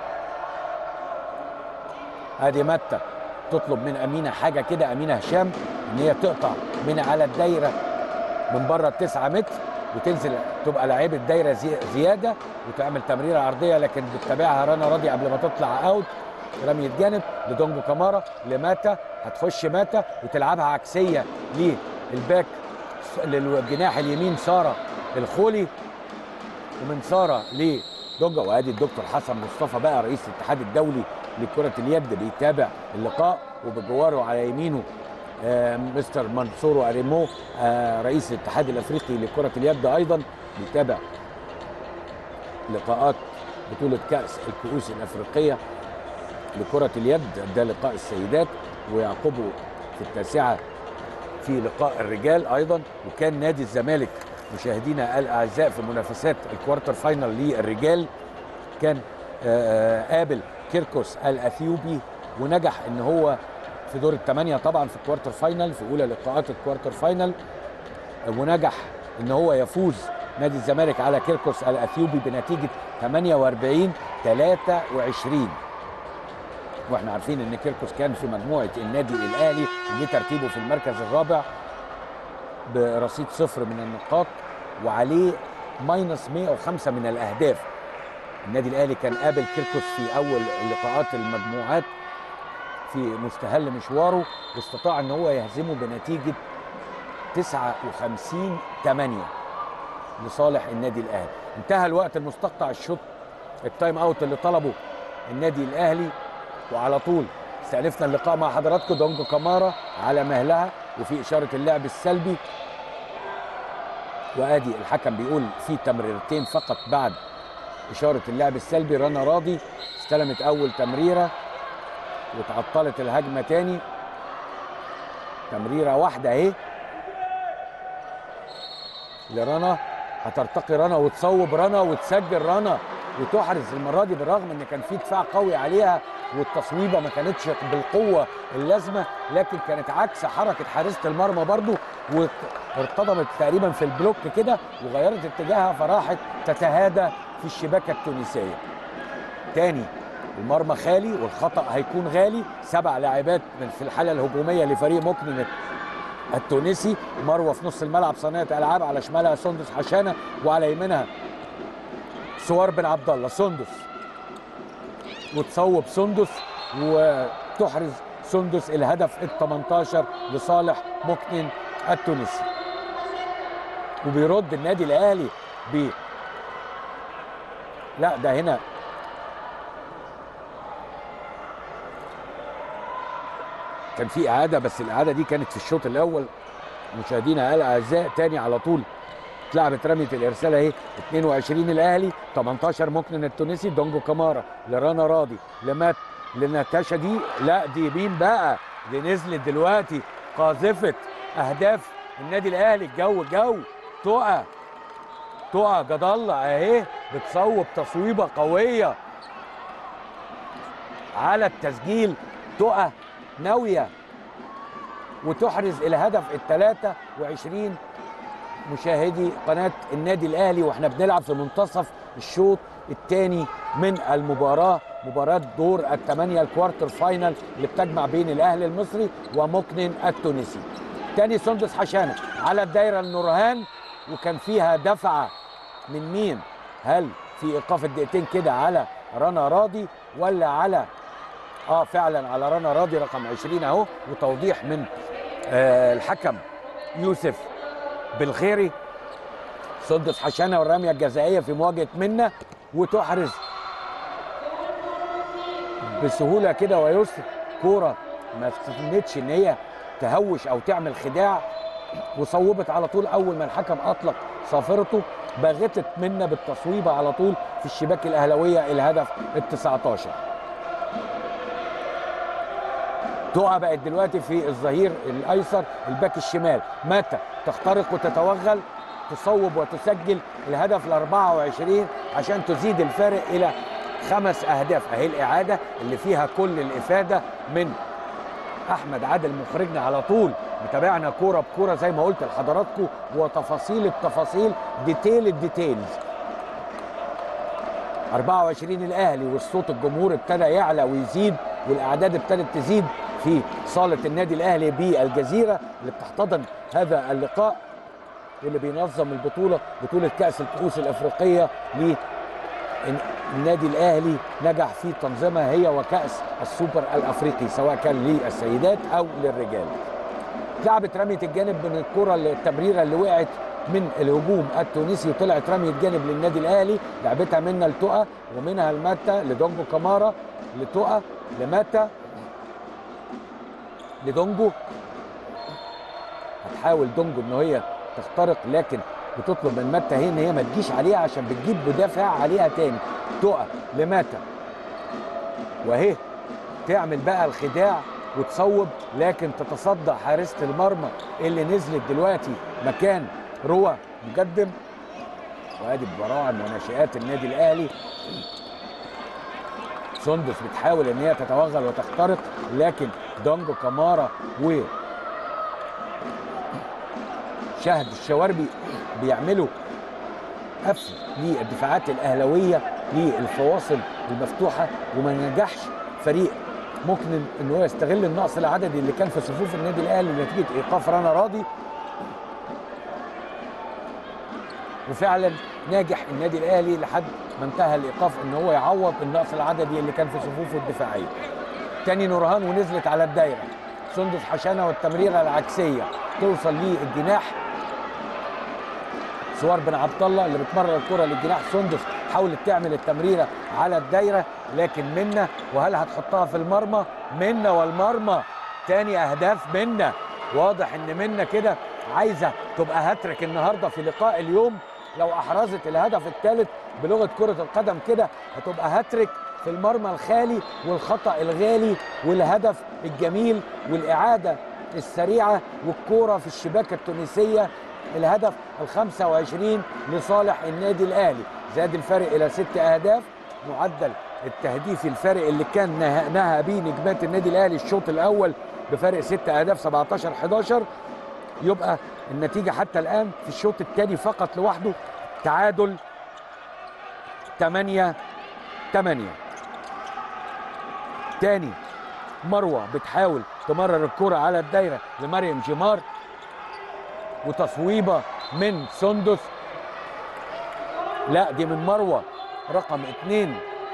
[SPEAKER 1] ادي متى تطلب من امينه حاجه كده امينه هشام ان هي تقطع من على الدايره من بره التسعة متر وتنزل تبقى لعيبه دايره زي زياده وتعمل تمريره عرضيه لكن بتتابعها رنا راضي قبل ما تطلع اوت رمية جانب لدونجو كامارا لماتا هتخش ماتا وتلعبها عكسيه للباك للجناح اليمين ساره الخولي ومن ساره لدونجا وادي الدكتور حسن مصطفى بقى رئيس الاتحاد الدولي لكره اليد بيتابع اللقاء وبجواره على يمينه آه، مستر منصورو اريمو آه، رئيس الاتحاد الافريقي لكره اليد ايضا بيتابع لقاءات بطوله كاس الكؤوس الافريقيه لكره اليد ده لقاء السيدات ويعقبه في التاسعه في لقاء الرجال ايضا وكان نادي الزمالك مشاهدينا الاعزاء في منافسات الكوارتر فاينل للرجال كان آه، آه، قابل كيركوس الاثيوبي ونجح ان هو في دور الثمانيه طبعا في الكوارتر فاينل في اولى لقاءات الكوارتر فاينل ونجح ان هو يفوز نادي الزمالك على كيركوس الاثيوبي بنتيجه 48 23 واحنا عارفين ان كيركوس كان في مجموعه النادي الاهلي اللي ترتيبه في المركز الرابع برصيد صفر من النقاط وعليه ماينس 105 من الاهداف النادي الاهلي كان قابل كيركوس في اول لقاءات المجموعات في مستهل مشواره واستطاع ان هو يهزمه بنتيجه 59 8 لصالح النادي الاهلي انتهى الوقت المستقطع الشوط التايم اوت اللي طلبه النادي الاهلي وعلى طول استأنفنا اللقاء مع حضراتكم دونجو كامارا على مهلها وفي اشاره اللعب السلبي وادي الحكم بيقول في تمريرتين فقط بعد اشاره اللعب السلبي رنا راضي استلمت اول تمريره وتعطلت الهجمه تاني تمريره واحده اهي لرنا هترتقي رنا وتصوب رنا وتسجل رنا وتحرز المره دي بالرغم ان كان في دفاع قوي عليها والتصويبه ما كانتش بالقوه اللازمه لكن كانت عكس حركه حارسه المرمى برضو وارتضمت تقريبا في البلوك كده وغيرت اتجاهها فراحت تتهادى في الشباكه التونسيه. تاني المرمى خالي والخطا هيكون غالي سبع لاعبات من في الحاله الهجوميه لفريق مكنن التونسي مروه في نص الملعب صانعه العاب على شمالها سندس حشانه وعلى يمينها سوار بن عبد الله سندس وتصوب سندس وتحرز سندس الهدف ال 18 لصالح مكنن التونسي وبيرد النادي الاهلي ب لا ده هنا كان في اعاده بس الاعاده دي كانت في الشوط الاول مشاهدينا الاعزاء تاني على طول اتلعبت رميه الارسال اهي 22 الاهلي 18 مكنن التونسي دونجو كامارا لرنا راضي لمات لناتاشا دي لا دي مين بقى دي نزلت دلوقتي قاذفه اهداف النادي الاهلي الجو جو تقى تقى جد الله اهي بتصوب تصويبه قويه على التسجيل تقى ناويه وتحرز الهدف ال 23 مشاهدي قناه النادي الاهلي واحنا بنلعب في منتصف الشوط الثاني من المباراه مباراه دور الثمانيه الكوارتر فاينل اللي بتجمع بين الاهلي المصري ومكنن التونسي. تاني سندس حشانه على الدايره النورهان وكان فيها دفعه من مين؟ هل في ايقاف الدقيقتين كده على رنا راضي ولا على اه فعلا على رنا راضي رقم 20 اهو وتوضيح من آه الحكم يوسف بالخيري سدس حشانه والرميه الجزائيه في مواجهه منا وتحرز بسهوله كده ويسر كوره ما استنتش ان هي تهوش او تعمل خداع وصوبت على طول اول ما الحكم اطلق صافرته باغتت منا بالتصويبه على طول في الشباك الاهلاويه الهدف ال 19 تقع بقت دلوقتي في الظهير الايسر الباك الشمال متى تخترق وتتوغل تصوب وتسجل الهدف ال 24 عشان تزيد الفارق الى خمس اهداف اهي الاعاده اللي فيها كل الافاده من احمد عادل مخرجنا على طول متابعنا كوره بكوره زي ما قلت لحضراتكم وتفاصيل التفاصيل ديتيل الديتيلز 24 الاهلي والصوت الجمهور ابتدى يعلى ويزيد والاعداد ابتدت تزيد في صاله النادي الاهلي بالجزيره اللي بتحتضن هذا اللقاء واللي بينظم البطوله بطوله كاس الكؤوس الافريقيه للنادي الاهلي نجح في تنظيمها هي وكاس السوبر الافريقي سواء كان للسيدات او للرجال. لعبت رميه الجانب من الكره التمريره اللي وقعت من الهجوم التونسي وطلعت رميه جانب للنادي الاهلي لعبتها منا لتقى ومنها لماتا لدونجو كامارا لتقى لماتا لدونجو هتحاول دونجو ان هي تخترق لكن بتطلب من ماتا هي ان هي ما تجيش عليها عشان بتجيب مدافع عليها تاني تقى لماتا وهي تعمل بقى الخداع وتصوب لكن تتصدى حارسه المرمى اللي نزلت دلوقتي مكان روى مقدم وادي براعم وناشئات النادي الاهلي سندس بتحاول ان هي تتوغل وتخترق لكن دونجو كامارا و شهد الشواربي بيعملوا قفل للدفاعات الاهلاويه للفواصل المفتوحه وما نجحش فريق ممكن ان هو يستغل النقص العددي اللي كان في صفوف النادي الاهلي نتيجه ايقاف رنا راضي وفعلا ناجح النادي الاهلي لحد ما انتهى الايقاف ان هو يعوض النقص العددي اللي كان في صفوفه الدفاعيه. تاني نورهان ونزلت على الدايره. سندس حشانه والتمريره العكسيه توصل للجناح سوار بن عبد الله اللي بتمرر الكره للجناح سندس حاولت تعمل التمريره على الدايره لكن منا وهل هتحطها في المرمى منا والمرمى تاني اهداف منا واضح ان منا كده عايزه تبقى هاتريك النهارده في لقاء اليوم لو احرزت الهدف الثالث بلغه كره القدم كده هتبقى هاتريك في المرمى الخالي والخطا الغالي والهدف الجميل والاعاده السريعه والكوره في الشباكه التونسيه الهدف ال 25 لصالح النادي الاهلي زاد الفارق الى ست اهداف معدل التهديفي الفارق اللي كان نهى, نهى بيه نجمات النادي الاهلي الشوط الاول بفارق ست اهداف 17 11 يبقى النتيجه حتى الان في الشوط الثاني فقط لوحده تعادل 8 8 تاني مروه بتحاول تمرر الكرة على الدايره لمريم جمار وتصويبه من سندس لا دي من مروه رقم اثنين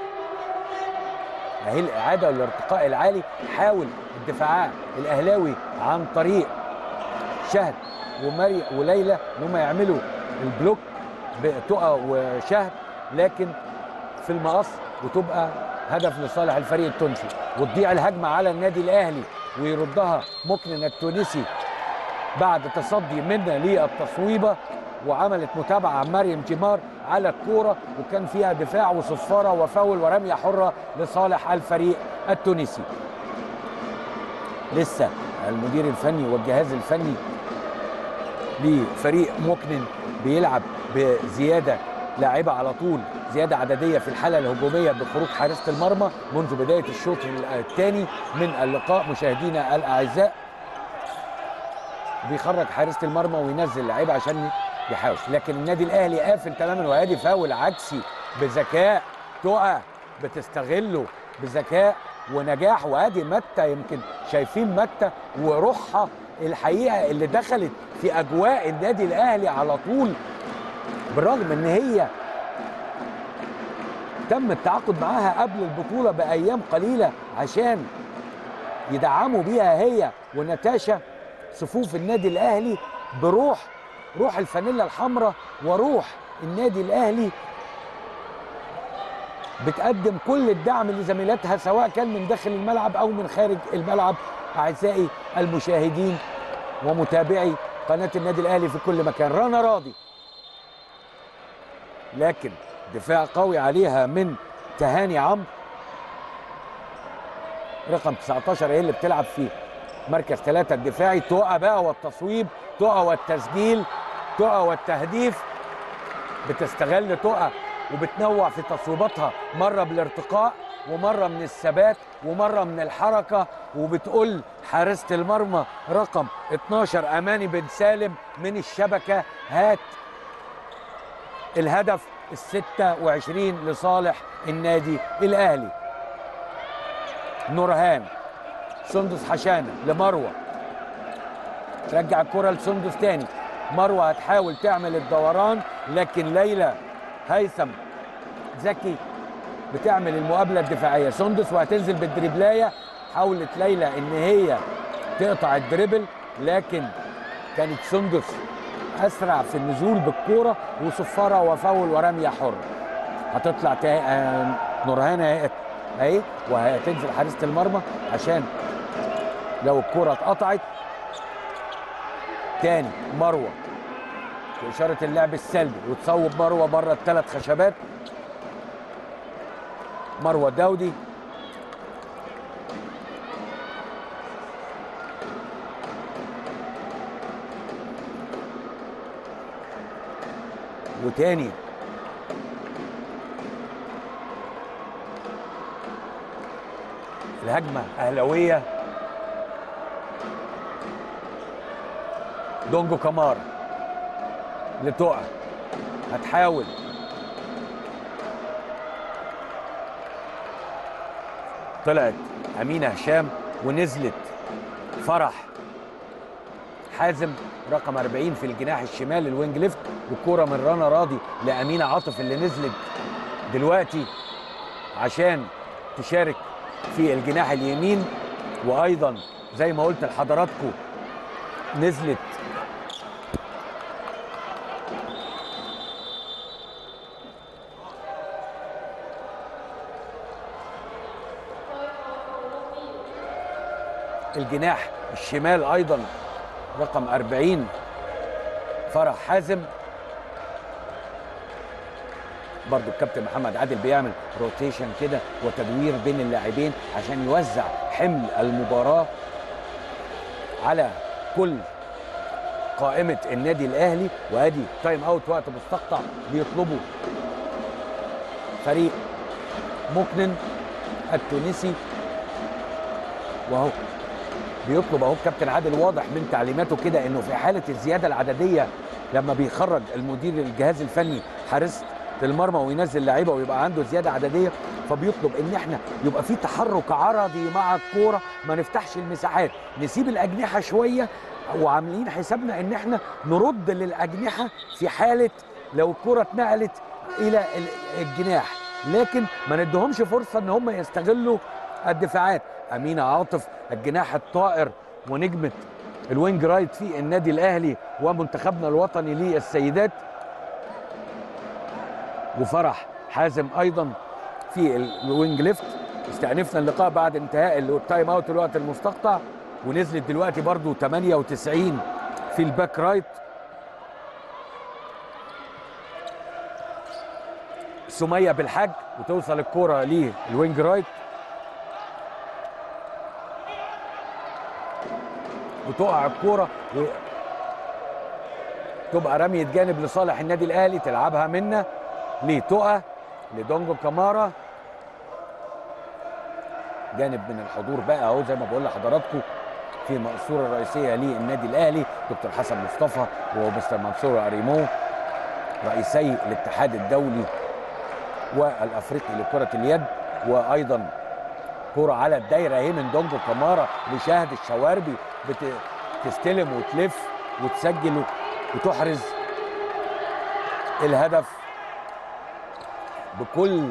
[SPEAKER 1] اهي الاعاده والارتقاء العالي حاول الدفاع الاهلاوي عن طريق شهد ومري وليلى ان هم يعملوا البلوك بتقى وشهد لكن في المقص وتبقى هدف لصالح الفريق التونسي وتضيع الهجمه على النادي الاهلي ويردها مكنن التونسي بعد تصدي منا للتصويبه وعملت متابعه مريم جمار على الكوره وكان فيها دفاع وصفاره وفاول ورميه حره لصالح الفريق التونسي. لسه المدير الفني والجهاز الفني لفريق مكنن بيلعب بزياده لاعبه على طول زياده عدديه في الحاله الهجوميه بخروج حارسه المرمى منذ بدايه الشوط الثاني من اللقاء مشاهدينا الاعزاء بيخرج حارسه المرمى وينزل لعيبه عشان يحاول لكن النادي الاهلي قافل تماما وادي فاول عكسي بذكاء تقع بتستغله بذكاء ونجاح وادي متى يمكن شايفين متى وروحها الحقيقه اللي دخلت في اجواء النادي الاهلي على طول بالرغم ان هي تم التعاقد معاها قبل البطوله بايام قليله عشان يدعموا بيها هي ونتاشا صفوف النادي الاهلي بروح روح الفانيلا الحمراء وروح النادي الاهلي بتقدم كل الدعم لزميلاتها سواء كان من داخل الملعب او من خارج الملعب اعزائي المشاهدين ومتابعي قناه النادي الاهلي في كل مكان رنا راضي لكن دفاع قوي عليها من تهاني عمرو رقم 19 هي اللي بتلعب في مركز ثلاثة الدفاعي تقى بقى والتصويب تقى والتسجيل تقى والتهديف بتستغل تقى وبتنوع في تصويباتها مرة بالارتقاء ومرة من الثبات ومرة من الحركة وبتقول حارسة المرمى رقم 12 أماني بن سالم من الشبكة هات الهدف ال 26 لصالح النادي الأهلي نورهان سندس حشانة لمروة ترجع الكرة لسندس تاني مروة هتحاول تعمل الدوران لكن ليلى هيثم زكي بتعمل المقابلة الدفاعية سندس وهتنزل بالدريبلاية حاولت ليلى ان هي تقطع الدريبل لكن كانت سندس اسرع في النزول بالكوره وصفاره وفاول ورميه حره هتطلع تا... آه... نورهان اهي اهي وهتنزل حارسه المرمى عشان لو الكوره اتقطعت تاني مروه في اشاره اللعب السلبي وتصوب مروه بره الثلاث خشبات مروه داودي وتاني الهجمة أهلوية دونجو كامار لتقع هتحاول طلعت أمينة هشام ونزلت فرح حازم رقم 40 في الجناح الشمال الوينج ليفت والكوره من رنا راضي لامينه عاطف اللي نزلت دلوقتي عشان تشارك في الجناح اليمين وايضا زي ما قلت لحضراتكم نزلت الجناح الشمال ايضا رقم 40 فرح حازم برضو الكابتن محمد عادل بيعمل روتيشن كده وتدوير بين اللاعبين عشان يوزع حمل المباراه على كل قائمه النادي الاهلي وادي تايم اوت وقت مستقطع بيطلبه فريق مكنن التونسي وهو بيطلب اهو الكابتن عادل واضح من تعليماته كده انه في حاله الزياده العدديه لما بيخرج المدير الجهاز الفني حارس المرمى وينزل لعيبه ويبقى عنده زياده عدديه فبيطلب ان احنا يبقى في تحرك عرضي مع الكوره ما نفتحش المساحات نسيب الاجنحه شويه وعاملين حسابنا ان احنا نرد للاجنحه في حاله لو الكوره اتنقلت الى الجناح لكن ما ندهمش فرصه ان هم يستغلوا الدفاعات امينه عاطف الجناح الطائر ونجمه الوينج رايت في النادي الاهلي ومنتخبنا الوطني للسيدات وفرح حازم ايضا في الوينج ليفت استأنفنا اللقاء بعد انتهاء التايم اوت الوقت المستقطع ونزلت دلوقتي برضو 98 في الباك رايت سميه بالحج وتوصل الكرة للوينج رايت وتقع الكرة و... تبقى رمية جانب لصالح النادي الاهلي تلعبها منا لتقى لدونجو كامارا جانب من الحضور بقى اهو زي ما بقول لحضراتكم في المقصوره الرئيسيه للنادي الاهلي دكتور حسن مصطفى ومستر منصور اريمو رئيسي الاتحاد الدولي والافريقي لكره اليد وايضا كرة على الدايره اهي من دونجو كامارا لشاهد الشواربي بتستلم وتلف وتسجل وتحرز الهدف بكل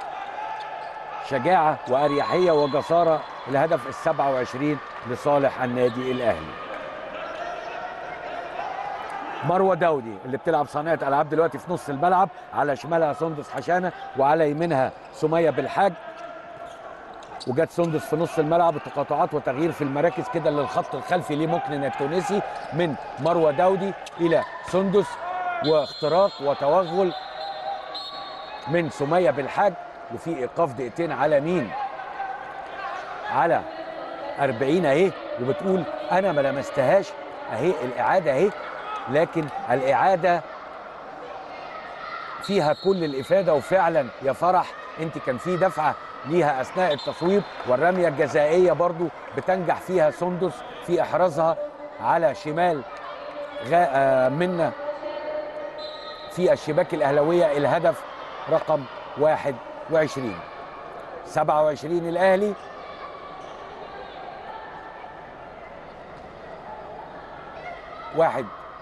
[SPEAKER 1] شجاعة وأريحية وجسارة الهدف السبعة وعشرين لصالح النادي الأهلي مروة داودي اللي بتلعب صانعة ألعاب دلوقتي في نص الملعب على شمالها سندس حشانة وعلى يمينها سمية بالحاج وجت سندس في نص الملعب التقاطعات وتغيير في المراكز كده للخط الخلفي لمكنن التونسي من مروة داودي إلى سندس واختراق وتوغل من سمية بالحاج وفي ايقاف دقيقتين على مين على 40 اهي وبتقول انا ما لمستهاش اهي الاعاده اهي لكن الاعاده فيها كل الافاده وفعلا يا فرح انت كان في دفعه ليها اثناء التصويب والرميه الجزائيه برضو بتنجح فيها سندس في احرازها على شمال غا منا في الشباك الاهلاويه الهدف رقم 21 27 الاهلي واحد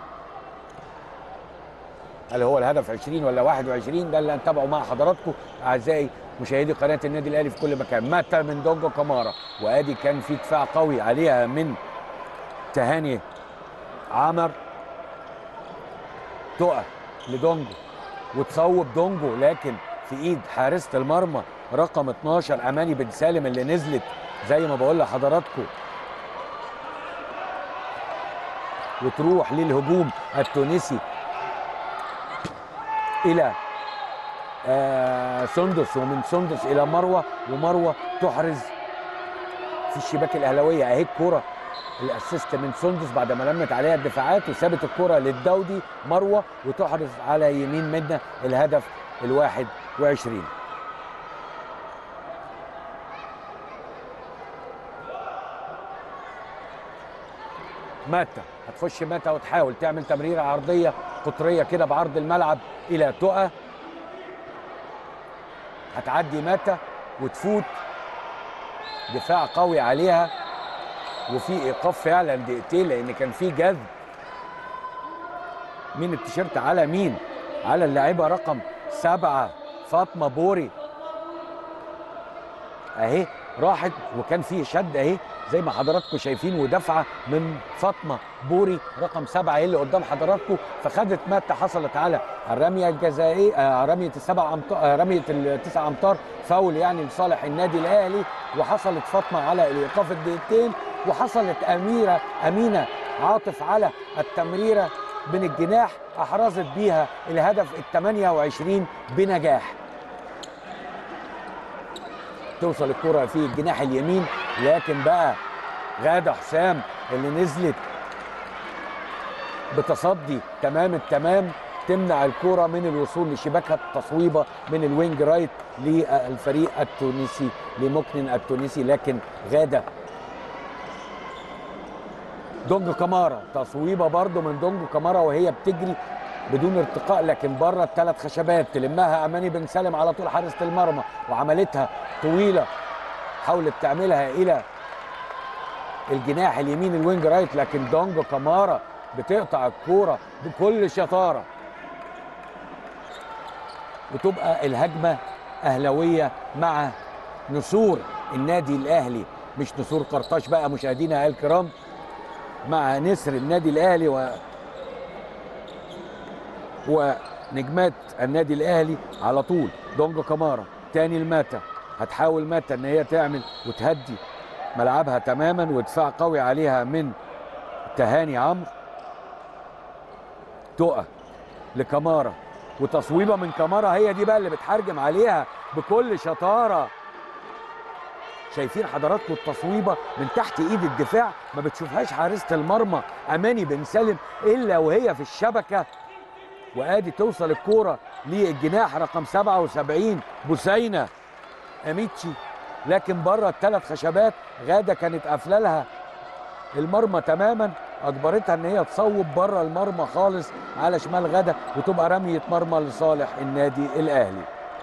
[SPEAKER 1] هل هو الهدف 20 ولا 21 ده اللي هنتابعه مع حضراتكم اعزائي مشاهدي قناه النادي الاهلي في كل مكان مات من دونجو كامارا وادي كان في دفاع قوي عليها من تهاني عمر تقع لدونجو وتصوب دونجو لكن في ايد حارسه المرمى رقم 12 اماني بن سالم اللي نزلت زي ما بقول لحضراتكم وتروح للهجوم التونسي الى آه سندس ومن سندس الى مروه ومروه تحرز في الشباك الاهلاويه اهي الكوره الاسيست من سندس بعد ما لمت عليها الدفاعات وسابت الكره للدودي مروه وتحرز على يمين منا الهدف الواحد وعشرين ماتا هتخش ماتا وتحاول تعمل تمريره عرضيه قطريه كده بعرض الملعب الى تقى هتعدي ماتا وتفوت دفاع قوي عليها وفي ايقاف فعلا دقيقتين لان كان في جذب من التيشيرت على مين على اللاعبه رقم سبعة فاطمة بوري اهي راحت وكان في شد اهي زي ما حضراتكم شايفين ودفعه من فاطمه بوري رقم سبعه هي اللي قدام حضراتكم فخدت مات حصلت على الرميه الجزائيه آه رميه السبع امتار آه رميه التسع امتار فاول يعني لصالح النادي الاهلي وحصلت فاطمه على الايقاف الدقيقتين وحصلت اميره امينه عاطف على التمريره من الجناح احرزت بيها الهدف ال 28 بنجاح توصل الكره في الجناح اليمين لكن بقى غاده حسام اللي نزلت بتصدي تمام التمام تمنع الكرة من الوصول لشباكها تصويبة من الوينج رايت للفريق التونسي لمكنن التونسي لكن غادة دونج كمارا تصويبة برضو من دونج كمارا وهي بتجري بدون ارتقاء لكن بره الثلاث خشبات تلمها اماني بن سالم على طول حارسه المرمى وعملتها طويله حاولت تعملها الى الجناح اليمين الوينج رايت لكن دونج كمارا بتقطع الكوره بكل شطاره وتبقى الهجمه اهلاويه مع نسور النادي الاهلي مش نسور قرطاج بقى مشاهدينا الكرام مع نسر النادي الاهلي و ونجمات النادي الاهلي على طول دونجو كمارا تاني الماتا هتحاول ماتا ان هي تعمل وتهدي ملعبها تماما ودفاع قوي عليها من تهاني عمرو تقى لكمارا وتصويبه من كمارا هي دي بقى اللي بتحرجم عليها بكل شطاره شايفين حضراتكم التصويبه من تحت ايد الدفاع ما بتشوفهاش حارسه المرمى اماني بن سالم الا وهي في الشبكه وادي توصل الكوره للجناح رقم 77 بوسينه اميتشي لكن بره الثلاث خشبات غاده كانت قافله لها المرمى تماما اجبرتها ان هي تصوب بره المرمى خالص على شمال غاده وتبقى رميه مرمى لصالح النادي الاهلي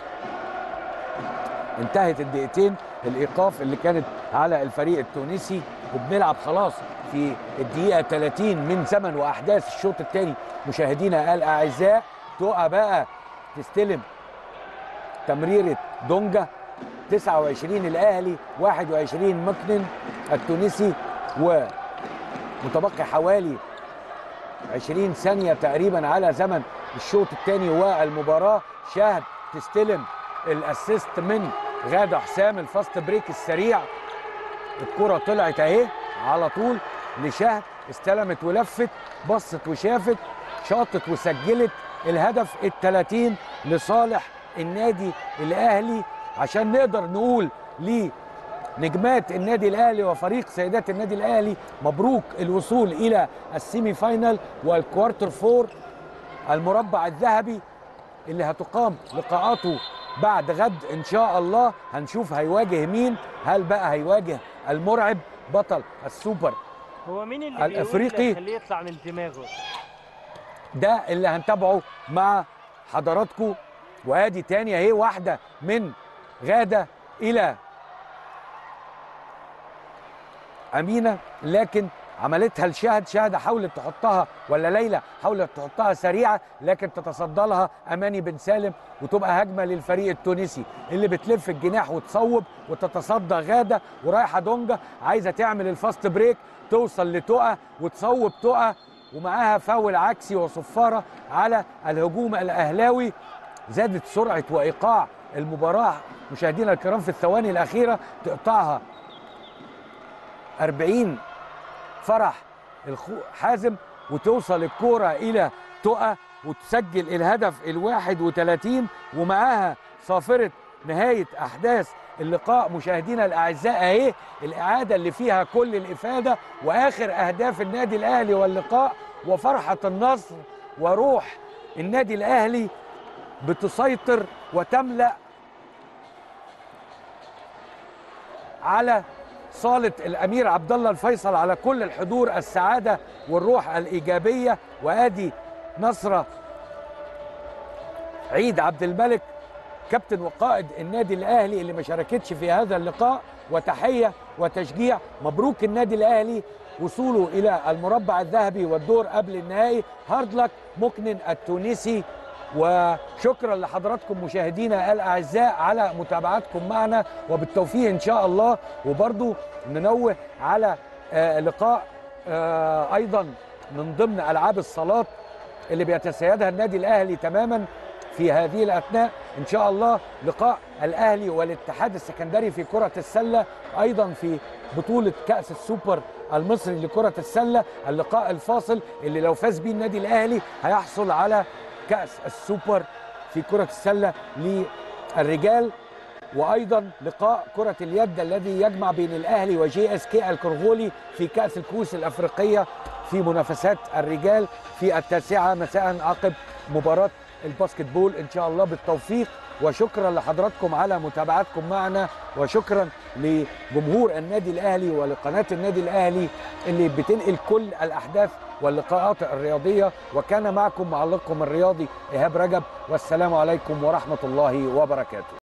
[SPEAKER 1] انتهت الدقيقتين الايقاف اللي كانت على الفريق التونسي وبنلعب خلاص في الدقيقه 30 من زمن واحداث الشوط الثاني مشاهدينا الاعزاء تقع بقى تستلم تمريره دونجا 29 الاهلي 21 مكنن التونسي ومتبقي حوالي 20 ثانيه تقريبا على زمن الشوط الثاني والمباراه شاهد تستلم الاسيست من غاده حسام الفاست بريك السريع الكره طلعت اهي على طول لشهد استلمت ولفت بصت وشافت شاطت وسجلت الهدف ال 30 لصالح النادي الاهلي عشان نقدر نقول لنجمات النادي الاهلي وفريق سيدات النادي الاهلي مبروك الوصول الى السيمي فاينال والكوارتر فور المربع الذهبي اللي هتقام لقاءاته بعد غد ان شاء الله هنشوف هيواجه مين هل بقى هيواجه المرعب بطل السوبر
[SPEAKER 2] هو مين اللي
[SPEAKER 1] الأفريقي.
[SPEAKER 2] بيقول خليه يطلع من دماغه
[SPEAKER 1] ده اللي هنتابعه مع حضراتكم وادي تاني اهي واحده من غاده الى امينه لكن عملتها لشهد شهد حاولت تحطها ولا ليلى حاولت تحطها سريعه لكن تتصدى لها اماني بن سالم وتبقى هجمه للفريق التونسي اللي بتلف الجناح وتصوب وتتصدى غاده ورايحه دونجا عايزه تعمل الفاست بريك توصل لتقى وتصوب تقى ومعاها فاول عكسي وصفاره على الهجوم الاهلاوي زادت سرعه وايقاع المباراه مشاهدينا الكرام في الثواني الاخيره تقطعها 40 فرح الخو حازم وتوصل الكوره الى تقى وتسجل الهدف الواحد وثلاثين ومعاها صافره نهايه احداث اللقاء مشاهدينا الاعزاء اهي الاعاده اللي فيها كل الافاده واخر اهداف النادي الاهلي واللقاء وفرحه النصر وروح النادي الاهلي بتسيطر وتملا على صالة الأمير عبد الله الفيصل على كل الحضور السعادة والروح الإيجابية وآدي نصرة عيد عبد الملك كابتن وقائد النادي الأهلي اللي ما شاركتش في هذا اللقاء وتحية وتشجيع مبروك النادي الأهلي وصوله إلى المربع الذهبي والدور قبل النهائي هارد لك مكنن التونسي وشكرا لحضراتكم مشاهدينا الاعزاء على متابعتكم معنا وبالتوفيق ان شاء الله وبرضو ننوه على آه، لقاء آه، ايضا من ضمن العاب الصالات اللي بيتسيدها النادي الاهلي تماما في هذه الاثناء ان شاء الله لقاء الاهلي والاتحاد السكندري في كره السله ايضا في بطوله كاس السوبر المصري لكره السله اللقاء الفاصل اللي لو فاز بيه النادي الاهلي هيحصل على كاس السوبر في كره السله للرجال وايضا لقاء كره اليد الذي يجمع بين الاهلي وجي اس كي الكونغولي في كاس الكؤوس الافريقيه في منافسات الرجال في التاسعه مساء عقب مباراه الباسكت بول ان شاء الله بالتوفيق وشكرا لحضراتكم على متابعتكم معنا وشكرا لجمهور النادي الاهلي ولقناه النادي الاهلي اللي بتنقل كل الاحداث واللقاءات الرياضيه وكان معكم معلقكم الرياضي ايهاب رجب والسلام عليكم ورحمه الله وبركاته